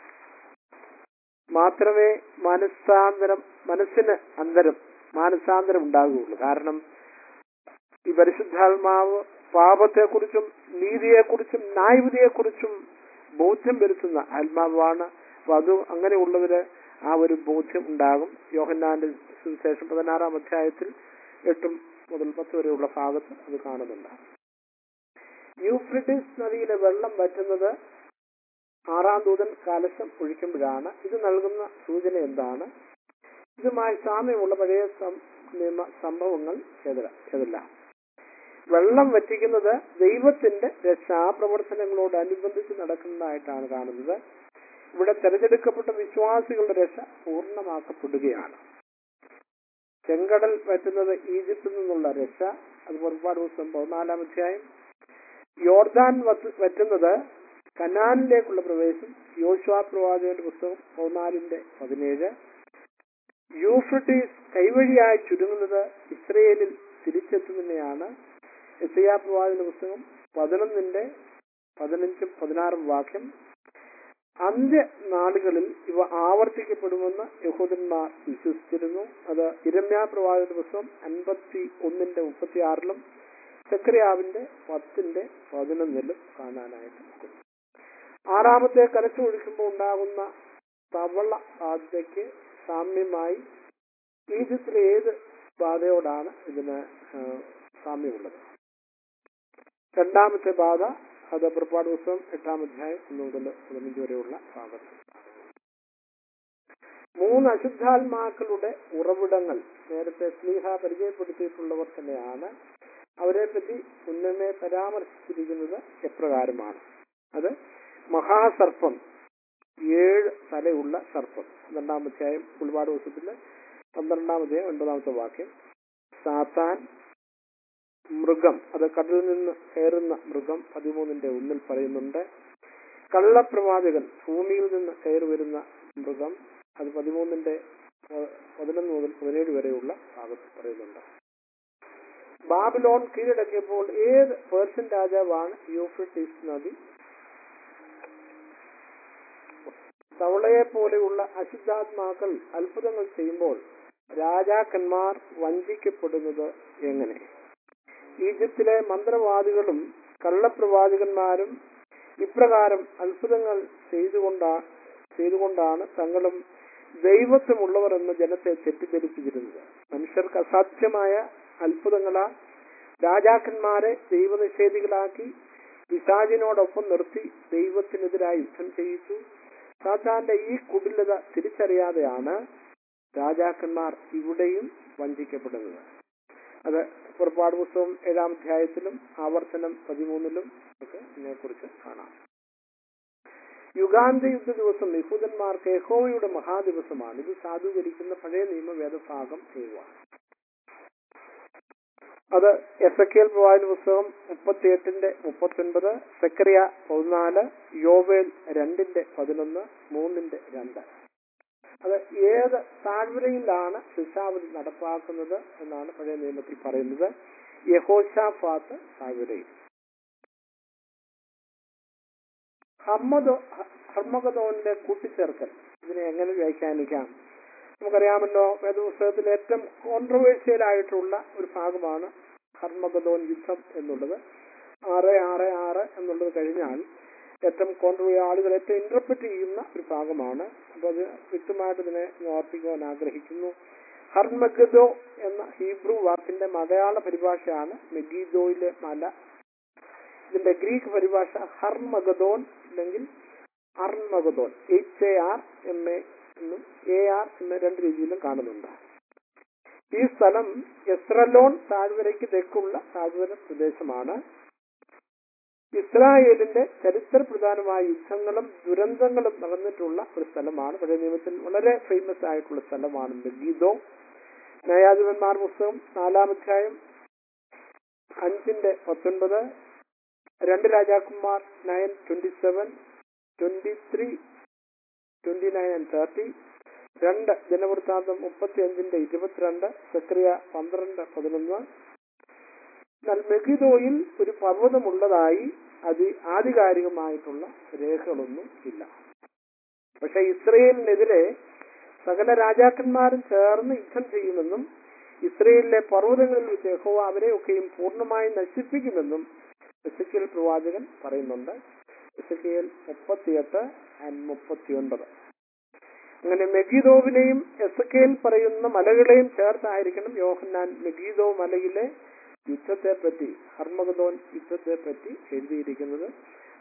മാത്രമേ മനസ്സാന്തരം മനസ്സിന് അന്തരം മാനസാന്തരം ഉണ്ടാകുകയുള്ളൂ കാരണം ഈ പരിശുദ്ധാത്മാവ് പാപത്തെക്കുറിച്ചും നീതിയെക്കുറിച്ചും ന്യായവിധിയെക്കുറിച്ചും ബോധ്യം വരുത്തുന്ന ആത്മാവാണ് അപ്പൊ അത് അങ്ങനെയുള്ളവര് ആ ഒരു ബോധ്യം ഉണ്ടാകും യോഹന്നാന്റെ സുവിശേഷം പതിനാറാം അധ്യായത്തിൽ എട്ടും മുതൽ പത്ത് വരെയുള്ള ഭാഗത്ത് അത് കാണുന്നുണ്ട് യൂഫ്രിഡിസ് നദിയിലെ വെള്ളം വറ്റുന്നത് ആറാം ദൂതൻ കലശം ഒഴിക്കുമ്പോഴാണ് ഇത് നൽകുന്ന സൂചന എന്താണ് ഇതുമായി സാമ്യമുള്ള പഴയ സം- നിയമ സംഭവങ്ങൾ ഏതല്ല ഏതല്ല വെള്ളം വറ്റിക്കുന്നത് ദൈവത്തിന്റെ രക്ഷാപ്രവർത്തനങ്ങളോടനുബന്ധിച്ച് നടക്കുന്നതായിട്ടാണ് കാണുന്നത് ഇവിടെ തെരഞ്ഞെടുക്കപ്പെട്ട വിശ്വാസികളുടെ രക്ഷ പൂർണ്ണമാക്കപ്പെടുകയാണ് ചെങ്കടൽ പറ്റുന്നത് ഈജിപ്തിൽ നിന്നുള്ള രക്ഷ അത് പുറപ്പാട് പുസ്തകം പതിനാലാം അധ്യായം യോർദാൻ വത്ത് പറ്റുന്നത് കനാനിലേക്കുള്ള പ്രവേശം യോശുവ പ്രവാചകന്റെ പുസ്തകം പതിനാലിന്റെ പതിനേഴ് യൂഫ്രട്ടീസ് കൈവഴിയായി ചുരുങ്ങുന്നത് ഇസ്രയേലിൽ തിരിച്ചെത്തുന്നതിനെയാണ് എസയാ പ്രവാചകന്റെ പുസ്തകം പതിനൊന്നിന്റെ പതിനഞ്ചും പതിനാറും വാക്യം അന്ത്യ നാളുകളിൽ ഇവ ആവർത്തിക്കപ്പെടുമെന്ന് യഹൂദന്മാർ വിശ്വസിച്ചിരുന്നു അത് ഇരമ്യാ പ്രവാചകന്റെ പുസ്തകം അൻപത്തി ഒന്നിന്റെ മുപ്പത്തി ആറിലും സെക്രിയാവിന്റെ പത്തിന്റെ പതിനൊന്നിലും കാണാനായിട്ട് നോക്കുന്നു ആറാമത്തെ കലച്ചൊഴിക്കുമ്പോൾ ഉണ്ടാകുന്ന തവള ബാധയ്ക്ക് സാമ്യമായി ഈജിപ്തിലെ ഏത് ബാധയോടാണ് ഇതിന് ആ, സാമ്യമുള്ളത് രണ്ടാമത്തെ ബാധ അത് പുറപ്പാട് പുസ്തകം എട്ടാം അധ്യായം ഒന്ന് മുതൽ പതിനഞ്ച് വരെയുള്ള ഭാഗത്ത് മൂന്ന് അശുദ്ധാത്മാക്കളുടെ ഉറവിടങ്ങൾ നേരത്തെ സ്ലീഹ പരിചയപ്പെടുത്തിയിട്ടുള്ളവർ തന്നെയാണ് അവരെ പറ്റി മുന്നമേ പരാമർശിച്ചിരിക്കുന്നത് എപ്രകാരമാണ് അത് മഹാസർപ്പം ഏഴ് തലയുള്ള സർപ്പം രണ്ടാം അധ്യായം ഉൾപാട് ദിവസത്തില് പന്ത്രണ്ടാം അധ്യായം ഒൻപതാമത്തെ വാക്യം സാത്താൻ മൃഗം അത് കടലിൽ നിന്ന് കയറുന്ന മൃഗം പതിമൂന്നിന്റെ ഒന്നിൽ പറയുന്നുണ്ട് കള്ളപ്രവാചകൻ ഭൂമിയിൽ നിന്ന് കയറി വരുന്ന മൃഗം അത് പതിമൂന്നിന്റെ പ- പതിനൊന്ന് മുതൽ പതിനേഴ് വരെയുള്ള ഭാഗത്ത് പറയുന്നുണ്ട് ബാബിലോൺ കീഴടക്കിയപ്പോൾ ഏത് പേർഷ്യൻ രാജാവാണ് യൂഫ്രട്ടീസ് നദി തവളയെ പോലെയുള്ള അശുദ്ധാത്മാക്കൾ അത്ഭുതങ്ങൾ ചെയ്യുമ്പോൾ രാജാക്കന്മാർ വഞ്ചിക്കപ്പെടുന്നത് എങ്ങനെ ഈജിപ്തിലെ മന്ത്രവാദികളും കള്ളപ്രവാചകന്മാരും ഇപ്രകാരം അത്ഭുതങ്ങൾ ചെയ്തുകൊണ്ടാ ചെയ്തുകൊണ്ടാണ് തങ്ങളും ദൈവത്വമുള്ളവർ എന്ന് ജനത്തെ തെറ്റിദ്ധരിപ്പിച്ചിരുന്നത് മനുഷ്യർക്ക് അസാധ്യമായ അത്ഭുതങ്ങളാ രാജാക്കന്മാരെ ദൈവനിഷേധികളാക്കി പിശാചിനോടൊപ്പം നിർത്തി ദൈവത്തിനെതിരായി യുദ്ധം ചെയ്യിച്ചു സാത്താന്റെ ഈ കുടിലത തിരിച്ചറിയാതെയാണ് രാജാക്കന്മാർ ഇവിടെയും വഞ്ചിക്കപ്പെടുന്നത് അത് പുറപ്പാട് പുസ്തകം ഏഴാം അധ്യായത്തിലും ആവർത്തനം പതിമൂന്നിലും ഒക്കെ ഇതിനെക്കുറിച്ച് കാണാം യുഗാന്ത യുദ്ധ ദിവസം യഹൂദന്മാർക്ക് യഹോവയുടെ മഹാദിവസമാണ് ഇത് സാധൂകരിക്കുന്ന പഴയ നിയമ വേദഭാഗം ചെയ്യുവാണ് അത് എസ് എ കെൽ പ്രവാചന പുസ്തകം മുപ്പത്തിയെട്ടിന്റെ മുപ്പത്തൊൻപത് സെക്രിയ പതിനാല് യോവേൽ രണ്ടിന്റെ പതിനൊന്ന് മൂന്നിന്റെ രണ്ട് അത് ഏത് താഴ്വരയിലാണ് ശിക്ഷാവധി നടപ്പാക്കുന്നത് എന്നാണ് പഴയ നിയമത്തിൽ പറയുന്നത് യഹോഷാഫാത്ത് താഴ്വരയിൽ ഹമ്മദോ ഹർമഗതോന്റെ കൂട്ടിച്ചേർക്കൽ ഇതിനെ എങ്ങനെ വ്യാഖ്യാനിക്കാം നമുക്കറിയാമല്ലോ വേദപുസ്തകത്തിൽ ഏറ്റവും കോൺട്രവേഴ്സ്യൽ ആയിട്ടുള്ള ഒരു ഭാഗമാണ് ഹർമഗതോൻ യുദ്ധം എന്നുള്ളത് ആറ് ആറ് ആറ് എന്നുള്ളത് കഴിഞ്ഞാൽ ഏറ്റവും കോൺട്രവേ ആളുകൾ ഏറ്റവും ഇന്റർപ്രറ്റ് ചെയ്യുന്ന ഒരു ഭാഗമാണ് അപ്പൊ അത് വ്യക്തമായിട്ട് ഇതിനെ ഞാൻ ഓർപ്പിക്കുവാൻ ആഗ്രഹിക്കുന്നു ഹർമഗദോ എന്ന ഹീബ്രു വാക്കിന്റെ മലയാള പരിഭാഷയാണ് മെഗീദോയിലെ മല ഇതിന്റെ ഗ്രീക്ക് പരിഭാഷ ഹർമഗദോൻ അല്ലെങ്കിൽ Armageddon H A R M A എന്നും എ ആർ എന്ന രണ്ട് രീതിയിലും കാണുന്നുണ്ട് ഈ സ്ഥലം എസ്രലോൺ താഴ്വരയ്ക്ക് തെക്കുള്ള താഴ്വര പ്രദേശമാണ് ഇസ്രായേലിന്റെ ചരിത്ര പ്രധാനമായ യുദ്ധങ്ങളും ദുരന്തങ്ങളും നടന്നിട്ടുള്ള ഒരു സ്ഥലമാണ് പഴയ നിയമത്തിൽ വളരെ ഫേമസ് ആയിട്ടുള്ള സ്ഥലമാണ് മെഗീദോ ന്യായാധിപന്മാർ പുസ്തകം നാലാം അധ്യായം അഞ്ചിന്റെ പത്തൊൻപത് രണ്ട് രാജാക്കന്മാർ nine twenty seven twenty three twenty nine and thirty രണ്ട് ജനവൃത്താന്തം മുപ്പത്തി അഞ്ചിന്റെ ഇരുപത്തിരണ്ട് സക്രിയ പന്ത്രണ്ട് പതിനൊന്ന് എന്നാൽ മെഗിദോയിൽ ഒരു പർവ്വതമുള്ളതായി അത് ആധികാരികമായിട്ടുള്ള രേഖകളൊന്നും ഇല്ല പക്ഷെ ഇസ്രയേലിനെതിരെ സകല രാജാക്കന്മാരും ചേർന്ന് യുദ്ധം ചെയ്യുമെന്നും ഇസ്രയേലിലെ പർവ്വതങ്ങളിൽ വെച്ച് യഹോവ അവരെയൊക്കെയും പൂർണ്ണമായി നശിപ്പിക്കുമെന്നും എസക്കിയൽ പ്രവാചകൻ പറയുന്നുണ്ട് എസക്കിയൽ മുപ്പത്തിയെട്ട് ആൻഡ് മുപ്പത്തിയൊൻപത് അങ്ങനെ മെഗീദോവിനെയും എസക്കേൽ പറയുന്ന മലകളെയും ചേർത്തായിരിക്കണം യോഹന്നാൻ മെഗീദോ മലയിലെ യുദ്ധത്തെ പറ്റി ഹർമഗദോൻ യുദ്ധത്തെ പറ്റി എഴുതിയിരിക്കുന്നത്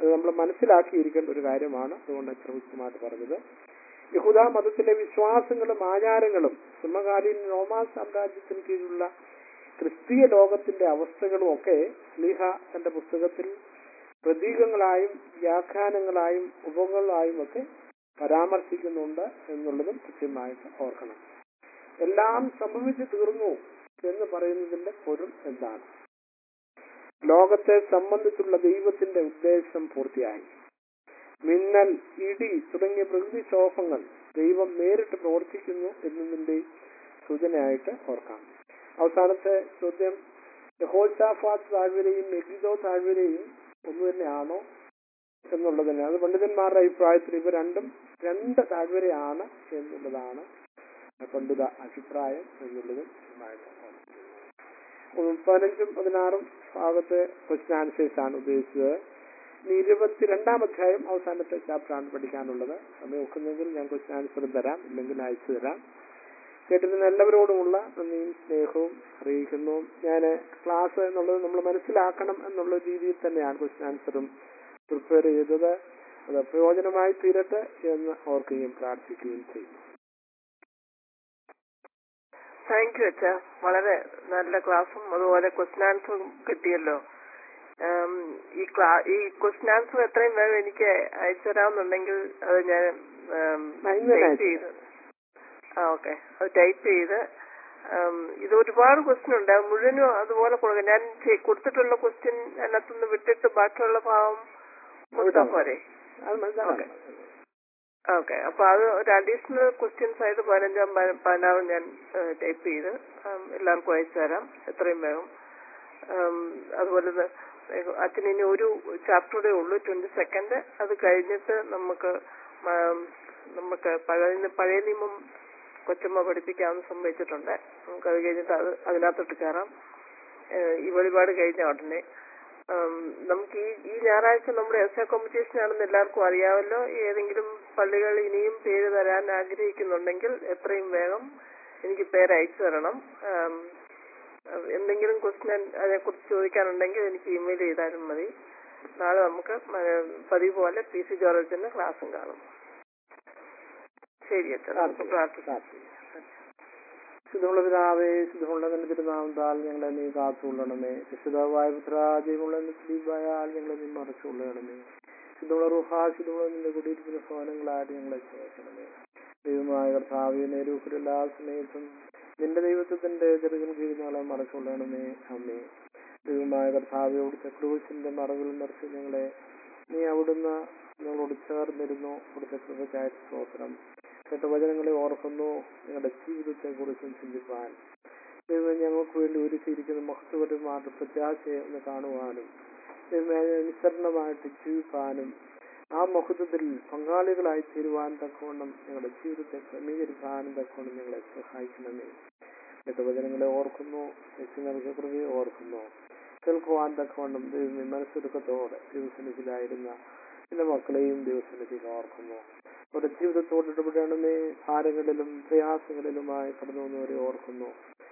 അത് നമ്മൾ മനസ്സിലാക്കിയിരിക്കേണ്ട ഒരു കാര്യമാണ് അതുകൊണ്ട് ഇത്ര വ്യക്തമായിട്ട് പറഞ്ഞത് യഹൂദ മതത്തിലെ വിശ്വാസങ്ങളും ആചാരങ്ങളും സമകാലീന റോമാ സാമ്രാജ്യത്തിന് കീഴിലുള്ള ക്രിസ്തീയ ലോകത്തിന്റെ അവസ്ഥകളും ഒക്കെ സ്ലീഹ തന്റെ പുസ്തകത്തിൽ പ്രതീകങ്ങളായും വ്യാഖ്യാനങ്ങളായും ഉപങ്ങളായും ഒക്കെ പരാമർശിക്കുന്നുണ്ട് എന്നുള്ളതും കൃത്യമായിട്ട് ഓർക്കണം എല്ലാം സംഭവിച്ചു തീർന്നു എന്ന് പറയുന്നതിന്റെ പൊരുൾ എന്താണ് ലോകത്തെ സംബന്ധിച്ചുള്ള ദൈവത്തിന്റെ ഉദ്ദേശം പൂർത്തിയായി മിന്നൽ ഇടി തുടങ്ങിയ പ്രകൃതിക്ഷോഭങ്ങൾ ദൈവം നേരിട്ട് പ്രവർത്തിക്കുന്നു എന്നതിന്റെ സൂചനയായിട്ട് ഓർക്കാം അവസാനത്തെ ചോദ്യം യഹോഷാഫാത്ത് താഴ്വരയും മെഗിദോ താഴ്വരയും ഒന്ന് തന്നെയാണോ എന്നുള്ളതിന് അത് പണ്ഡിതന്മാരുടെ അഭിപ്രായത്തിൽ ഇവ രണ്ടും രണ്ട് താഴ്വരയാണ് എന്നുള്ളതാണ് പണ്ഡിത അഭിപ്രായം എന്നുള്ളതും വ്യക്തമായിട്ട് ഓർമ്മിക്കുന്നു. പതിനഞ്ചും പതിനാറും ഭാഗത്തെ ക്വസ്റ്റ്യൻ ആൻസേഴ്സ് ആണ് ഉദ്ദേശിച്ചത് ഇനി ഇരുപത്തിരണ്ടാം അധ്യായം അവസാനത്തെ ചാപ്റ്ററാണ് പഠിക്കാനുള്ളത് സമയം ഒക്കുന്നെങ്കിൽ ഞാൻ ക്വസ്റ്റ്യൻ ആൻസറും തരാം ഇല്ലെങ്കിൽ അയച്ചു തരാം കേട്ടിരുന്ന എല്ലാവരോടുമുള്ള നന്ദിയും സ്നേഹവും അറിയിക്കുന്നു ഞാൻ ക്ലാസ് എന്നുള്ളത് നമ്മൾ മനസ്സിലാക്കണം എന്നുള്ള രീതിയിൽ തന്നെയാണ് ക്വസ്റ്റ്യൻ ആൻസറും പ്രിപ്പയർ ചെയ്തത് അത് പ്രയോജനമായി തീരട്ടെ എന്ന് ഓർക്കുകയും പ്രാർത്ഥിക്കുകയും ചെയ്യുന്നു താങ്ക് യു അച്ഛ വളരെ നല്ല ക്ലാസ്സും അതുപോലെ ക്വസ്റ്റ്യൻ ആൻസറും കിട്ടിയല്ലോ ഉം, ഈ ക്ലാ ഈ ക്വസ്റ്റ്യൻ ആൻസർ എത്രയും വേഗം എനിക്ക് അയച്ചു തരാമെന്നുണ്ടെങ്കിൽ അത് ഞാൻ ആ, ഇന്ന് തന്നെ ടൈപ്പ് അയച്ചു ചെയ്ത് ആ ഓക്കെ അത് ടൈപ്പ് ചെയ്ത് ഉം, ഇത് ഒരുപാട് ക്വസ്റ്റ്യൻ ഉണ്ട് അത് മുഴുവനും അതുപോലെ കൊടുക്കാം ഞാൻ ചെ- കൊടുത്തിട്ടുള്ള ക്വസ്റ്റ്യൻ അതിനകത്തുനിന്ന് വിട്ടിട്ട് ബാക്കിയുള്ള ഭാഗം കൊടുത്താൽ പോരെ അത് മനസ്സിലാക്കാം ഓക്കെ. ഓക്കെ അപ്പൊ അത് ഒരു അഡീഷണൽ ക്വസ്റ്റ്യൻസ് ആയിട്ട് പതിനഞ്ചാം പ- പതിനാറും ഞാൻ ടൈപ്പ് ചെയ്ത് ഉം, എല്ലാവർക്കും അയച്ചു തരാം എത്രയും വേഗം ഉം, അതുപോലെ തന്നെ അച്ഛന് ഇനി ഒരു ചാപ്റ്ററേ ഉള്ളൂ ട്വന്റി സെക്കൻഡ് അത് കഴിഞ്ഞിട്ട് നമുക്ക് ഉം, നമുക്ക് പഴയ പഴയ നിയമം കൊച്ചമ്മ പഠിപ്പിക്കാമെന്ന് സമ്മതിച്ചിട്ടുണ്ട് നമുക്ക് അത് കഴിഞ്ഞിട്ട് അത് അതിനകത്തോട്ട് കയറാം ഏഹ് ഈ വഴിപാട് കഴിഞ്ഞ ഉടനെ ഉം, നമുക്ക് ഈ ഈ ഞായറാഴ്ച നമ്മുടെ എസ് എ കോമ്പറ്റീഷൻ ആണെന്ന് എല്ലാവർക്കും അറിയാമല്ലോ ഏതെങ്കിലും പള്ളികൾ ഇനിയും പേര് തരാൻ ആഗ്രഹിക്കുന്നുണ്ടെങ്കിൽ എത്രയും വേഗം എനിക്ക് പേര് അയച്ചു തരണം ഉം, എന്തെങ്കിലും ക്വസ്റ്റ്യൻ അതിനെക്കുറിച്ച് ചോദിക്കാനുണ്ടെങ്കിൽ എനിക്ക് ഇമെയിൽ ചെയ്താലും മതി നാളെ നമുക്ക് മ- പതിവ് പോലെ പി സി ജോർജിന്റെ ക്ലാസ്സും കാണും ശരി അച്ഛൻ നമുക്ക് പ്രാർത്ഥിക്കാം ശുദ്ധമുള്ള പിതാവേ ശുദ്ധമുള്ള നിന്റെ തിരുനാമത്താൽ ഞങ്ങളെ നീ കാത്തുകൊള്ളണമേ വിശുദ്ധമായ പുത്രാജയമുള്ള സ്ലീപായാൽ ഞങ്ങളെ നീ മറച്ചുകൊള്ളണമേ ശുദ്ധമുള്ള റുഹ ശുദ്ധമുള്ള നിന്റെ കുടിയിരിക്കുന്ന ഭവനങ്ങളായിട്ട് ഞങ്ങളെ ചേർക്കണമേ ദൈവമായ കർത്താവെ നേരൂഹുര എല്ലാ സമയത്തും നിന്റെ ദൈവത്വത്തിന്റെ ചെറുകൻ കീഴിൽ ഞങ്ങളെ മറച്ചുകൊള്ളണമേ അമ്മേ ദൈവമായ കർത്താവെ അവിടുത്തെ ക്രൂശിന്റെ മറവിൽ മറിച്ച് ഞങ്ങളെ നീ അവിടുന്ന് ഞങ്ങളോട് ചേർന്നിരുന്നു അവിടുത്തെ കൃപയ്ക്കായിട്ട് സ്തോത്രം കേട്ട വചനങ്ങളെ ഓർക്കുന്നു ഞങ്ങളുടെ ജീവിതത്തെ കുറിച്ചും ചിന്തിപ്പാൻ ദൈവം ഞങ്ങൾക്ക് വേണ്ടി ഒരുക്കിയിരിക്കുന്ന മഹത്വപരമായിട്ട് പ്രത്യാശയെ ഒന്ന് കാണുവാനും ദൈവമേ അനുസരണമായിട്ട് ജീവിപ്പാനും ആ മഹത്വത്തിൽ പങ്കാളികളായി തീരുവാൻ തക്കവണ്ണം ഞങ്ങളുടെ ജീവിതത്തെ ക്രമീകരിക്കാനും തക്കവണ്ണം ഞങ്ങളെ സഹായിക്കണമേ കേട്ട വചനങ്ങളെ ഓർക്കുന്നു യേശു നൽകിയ കൃപയെ ഓർക്കുന്നു കേൾക്കുവാൻ തക്കവണ്ണം ദൈവമേ മനസ്സൊരുക്കത്തോടെ ദൈവസന്നിധിയിലായിരുന്ന എന്റെ മക്കളെയും ദൈവസന്നിധിയിൽ ഓർക്കുന്നു അവരുടെ ജീവിതത്തോട് ഇടപെടണമേ ഭാരങ്ങളിലും പ്രയാസങ്ങളിലുമായി കടന്നു വന്നവരെ ഓർക്കുന്നു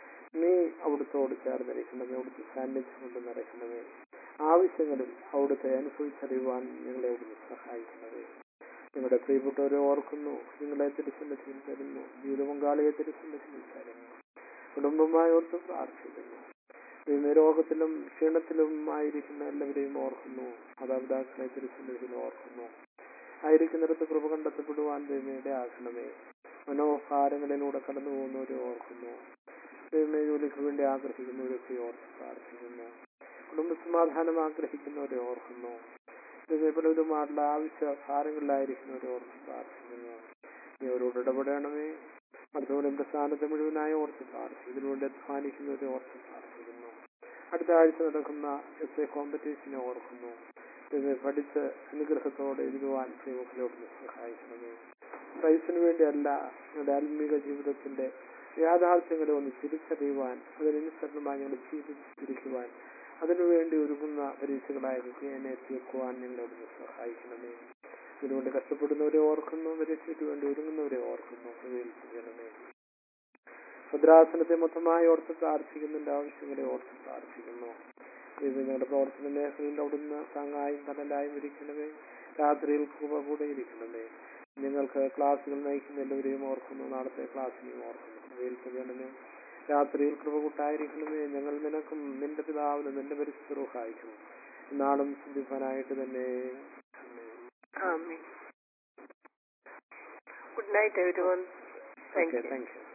നീ അവിടുത്തോട് ചേർന്നിരിക്കണമേ അവിടുത്തെ സാന്നിധ്യം കൊണ്ട് നിറയ്ക്കണമേ ആവശ്യങ്ങളിൽ അവിടുത്തെ അനുഭവിച്ചറിയുവാൻ ഞങ്ങളെ അവിടുന്ന് സഹായിക്കണമേ നിങ്ങളുടെ പ്രിയപ്പെട്ടവരെ ഓർക്കുന്നു നിങ്ങളെ തിരുസന്നിധിയിൽ തരുന്നു ജീവിത പങ്കാളിയെ തിരുസന്നിധിയിൽ തരുന്നു കുടുംബമായി ഓർത്ത് പ്രാർത്ഥിക്കുന്നു ദൈവമേ രോഗത്തിലും ക്ഷീണത്തിലും ആയിരിക്കുന്ന എല്ലാവരെയും ഓർക്കുന്നു മാതാപിതാക്കളെ തിരുസന്നിധിയിൽ ഓർക്കുന്നു ആയിരിക്കുന്നിടത്ത് കൃപ കണ്ടെത്തപ്പെടുവാൻ ദൈവമയുടെ ആക്കണമേ മനോഭാരങ്ങളിലൂടെ കടന്നു പോകുന്നവരെ ഓർക്കുന്നു ദൈവമേ ജോലിക്ക് വേണ്ടി ആഗ്രഹിക്കുന്നവരൊക്കെ ഓർത്ത് പ്രാർത്ഥിക്കുന്നു കുടുംബ സമാധാനം ആഗ്രഹിക്കുന്നവരെ ഓർക്കുന്നു ദൈവമേ പലവിധമായിട്ടുള്ള ആവശ്യ ഭാരങ്ങളിലായിരിക്കുന്നവരെ ഓർത്ത് പ്രാർത്ഥിക്കുന്നു നീ അവരോട് ഇടപെടണമേ അതുപോലെ പ്രസ്ഥാനത്തെ മുഴുവനായി ഓർത്ത് പ്രാർത്ഥിക്കും ഇതിനുവേണ്ടി അധ്വാനിക്കുന്നവരെ ഓർത്ത് പ്രാർത്ഥിക്കുന്നു അടുത്ത ആഴ്ച നടക്കുന്ന എസ് എ കോമ്പറ്റീഷനെ ഓർക്കുന്നു ഇത് പഠിച്ച് അനുഗ്രഹത്തോടെ എഴുതുവാൻ ദൈവത്തിലോട്ട് സഹായിക്കണമേ പ്രൈസിന് വേണ്ടിയല്ല ഞങ്ങളുടെ ആത്മീക ജീവിതത്തിന്റെ യാഥാർത്ഥ്യങ്ങളെ ഒന്ന് തിരിച്ചറിയുവാൻ അതിനനുസരണമായി ഞങ്ങളുടെ ജീവിതം തിരിക്കുവാൻ അതിനുവേണ്ടി ഒരുങ്ങുന്ന പരീക്ഷകളായ വിജയനെ തീർക്കുവാൻ ഞങ്ങളോട് സഹായിക്കണമേ ഇതിനുവേണ്ടി കഷ്ടപ്പെടുന്നവരെ ഓർക്കുന്നു പരീക്ഷയ്ക്ക് വേണ്ടി ഒരുങ്ങുന്നവരെ ഓർക്കുന്നു കൃപയിൽ ചെയ്യണമേ ഭദ്രാസനത്തെ മൊത്തമായി ഓർത്ത് പ്രാർത്ഥിക്കുന്നുണ്ട് ആവശ്യങ്ങളെ ഓർത്ത് പ്രാർത്ഥിക്കുന്നു ഇത് ഞങ്ങളുടെ പ്രവർത്തന മേഖലയിൽ അവിടുന്ന് താങ്ങായും തണലായും ഇരിക്കണമേ രാത്രിയിൽ കൃപ കൂടെ ഇരിക്കണമേ നിങ്ങൾക്ക് ക്ലാസ്സുകൾ നയിക്കുന്ന എല്ലാവരെയും ഓർക്കുന്നു നാളത്തെ ക്ലാസ്സിനെയും ഓർക്കുന്നു വേൽപ്പുകണമേ രാത്രിയിൽ കൃപ കൂട്ടായിരിക്കണമേ ഞങ്ങൾ നിനക്കും നിന്റെ പിതാവിനും നിന്റെ പരിശുദ്ധ സഹായിക്കണം നാളും സിദ്ധിഫാനായിട്ട് തന്നെ ആമീൻ good night everyone thank okay you thank U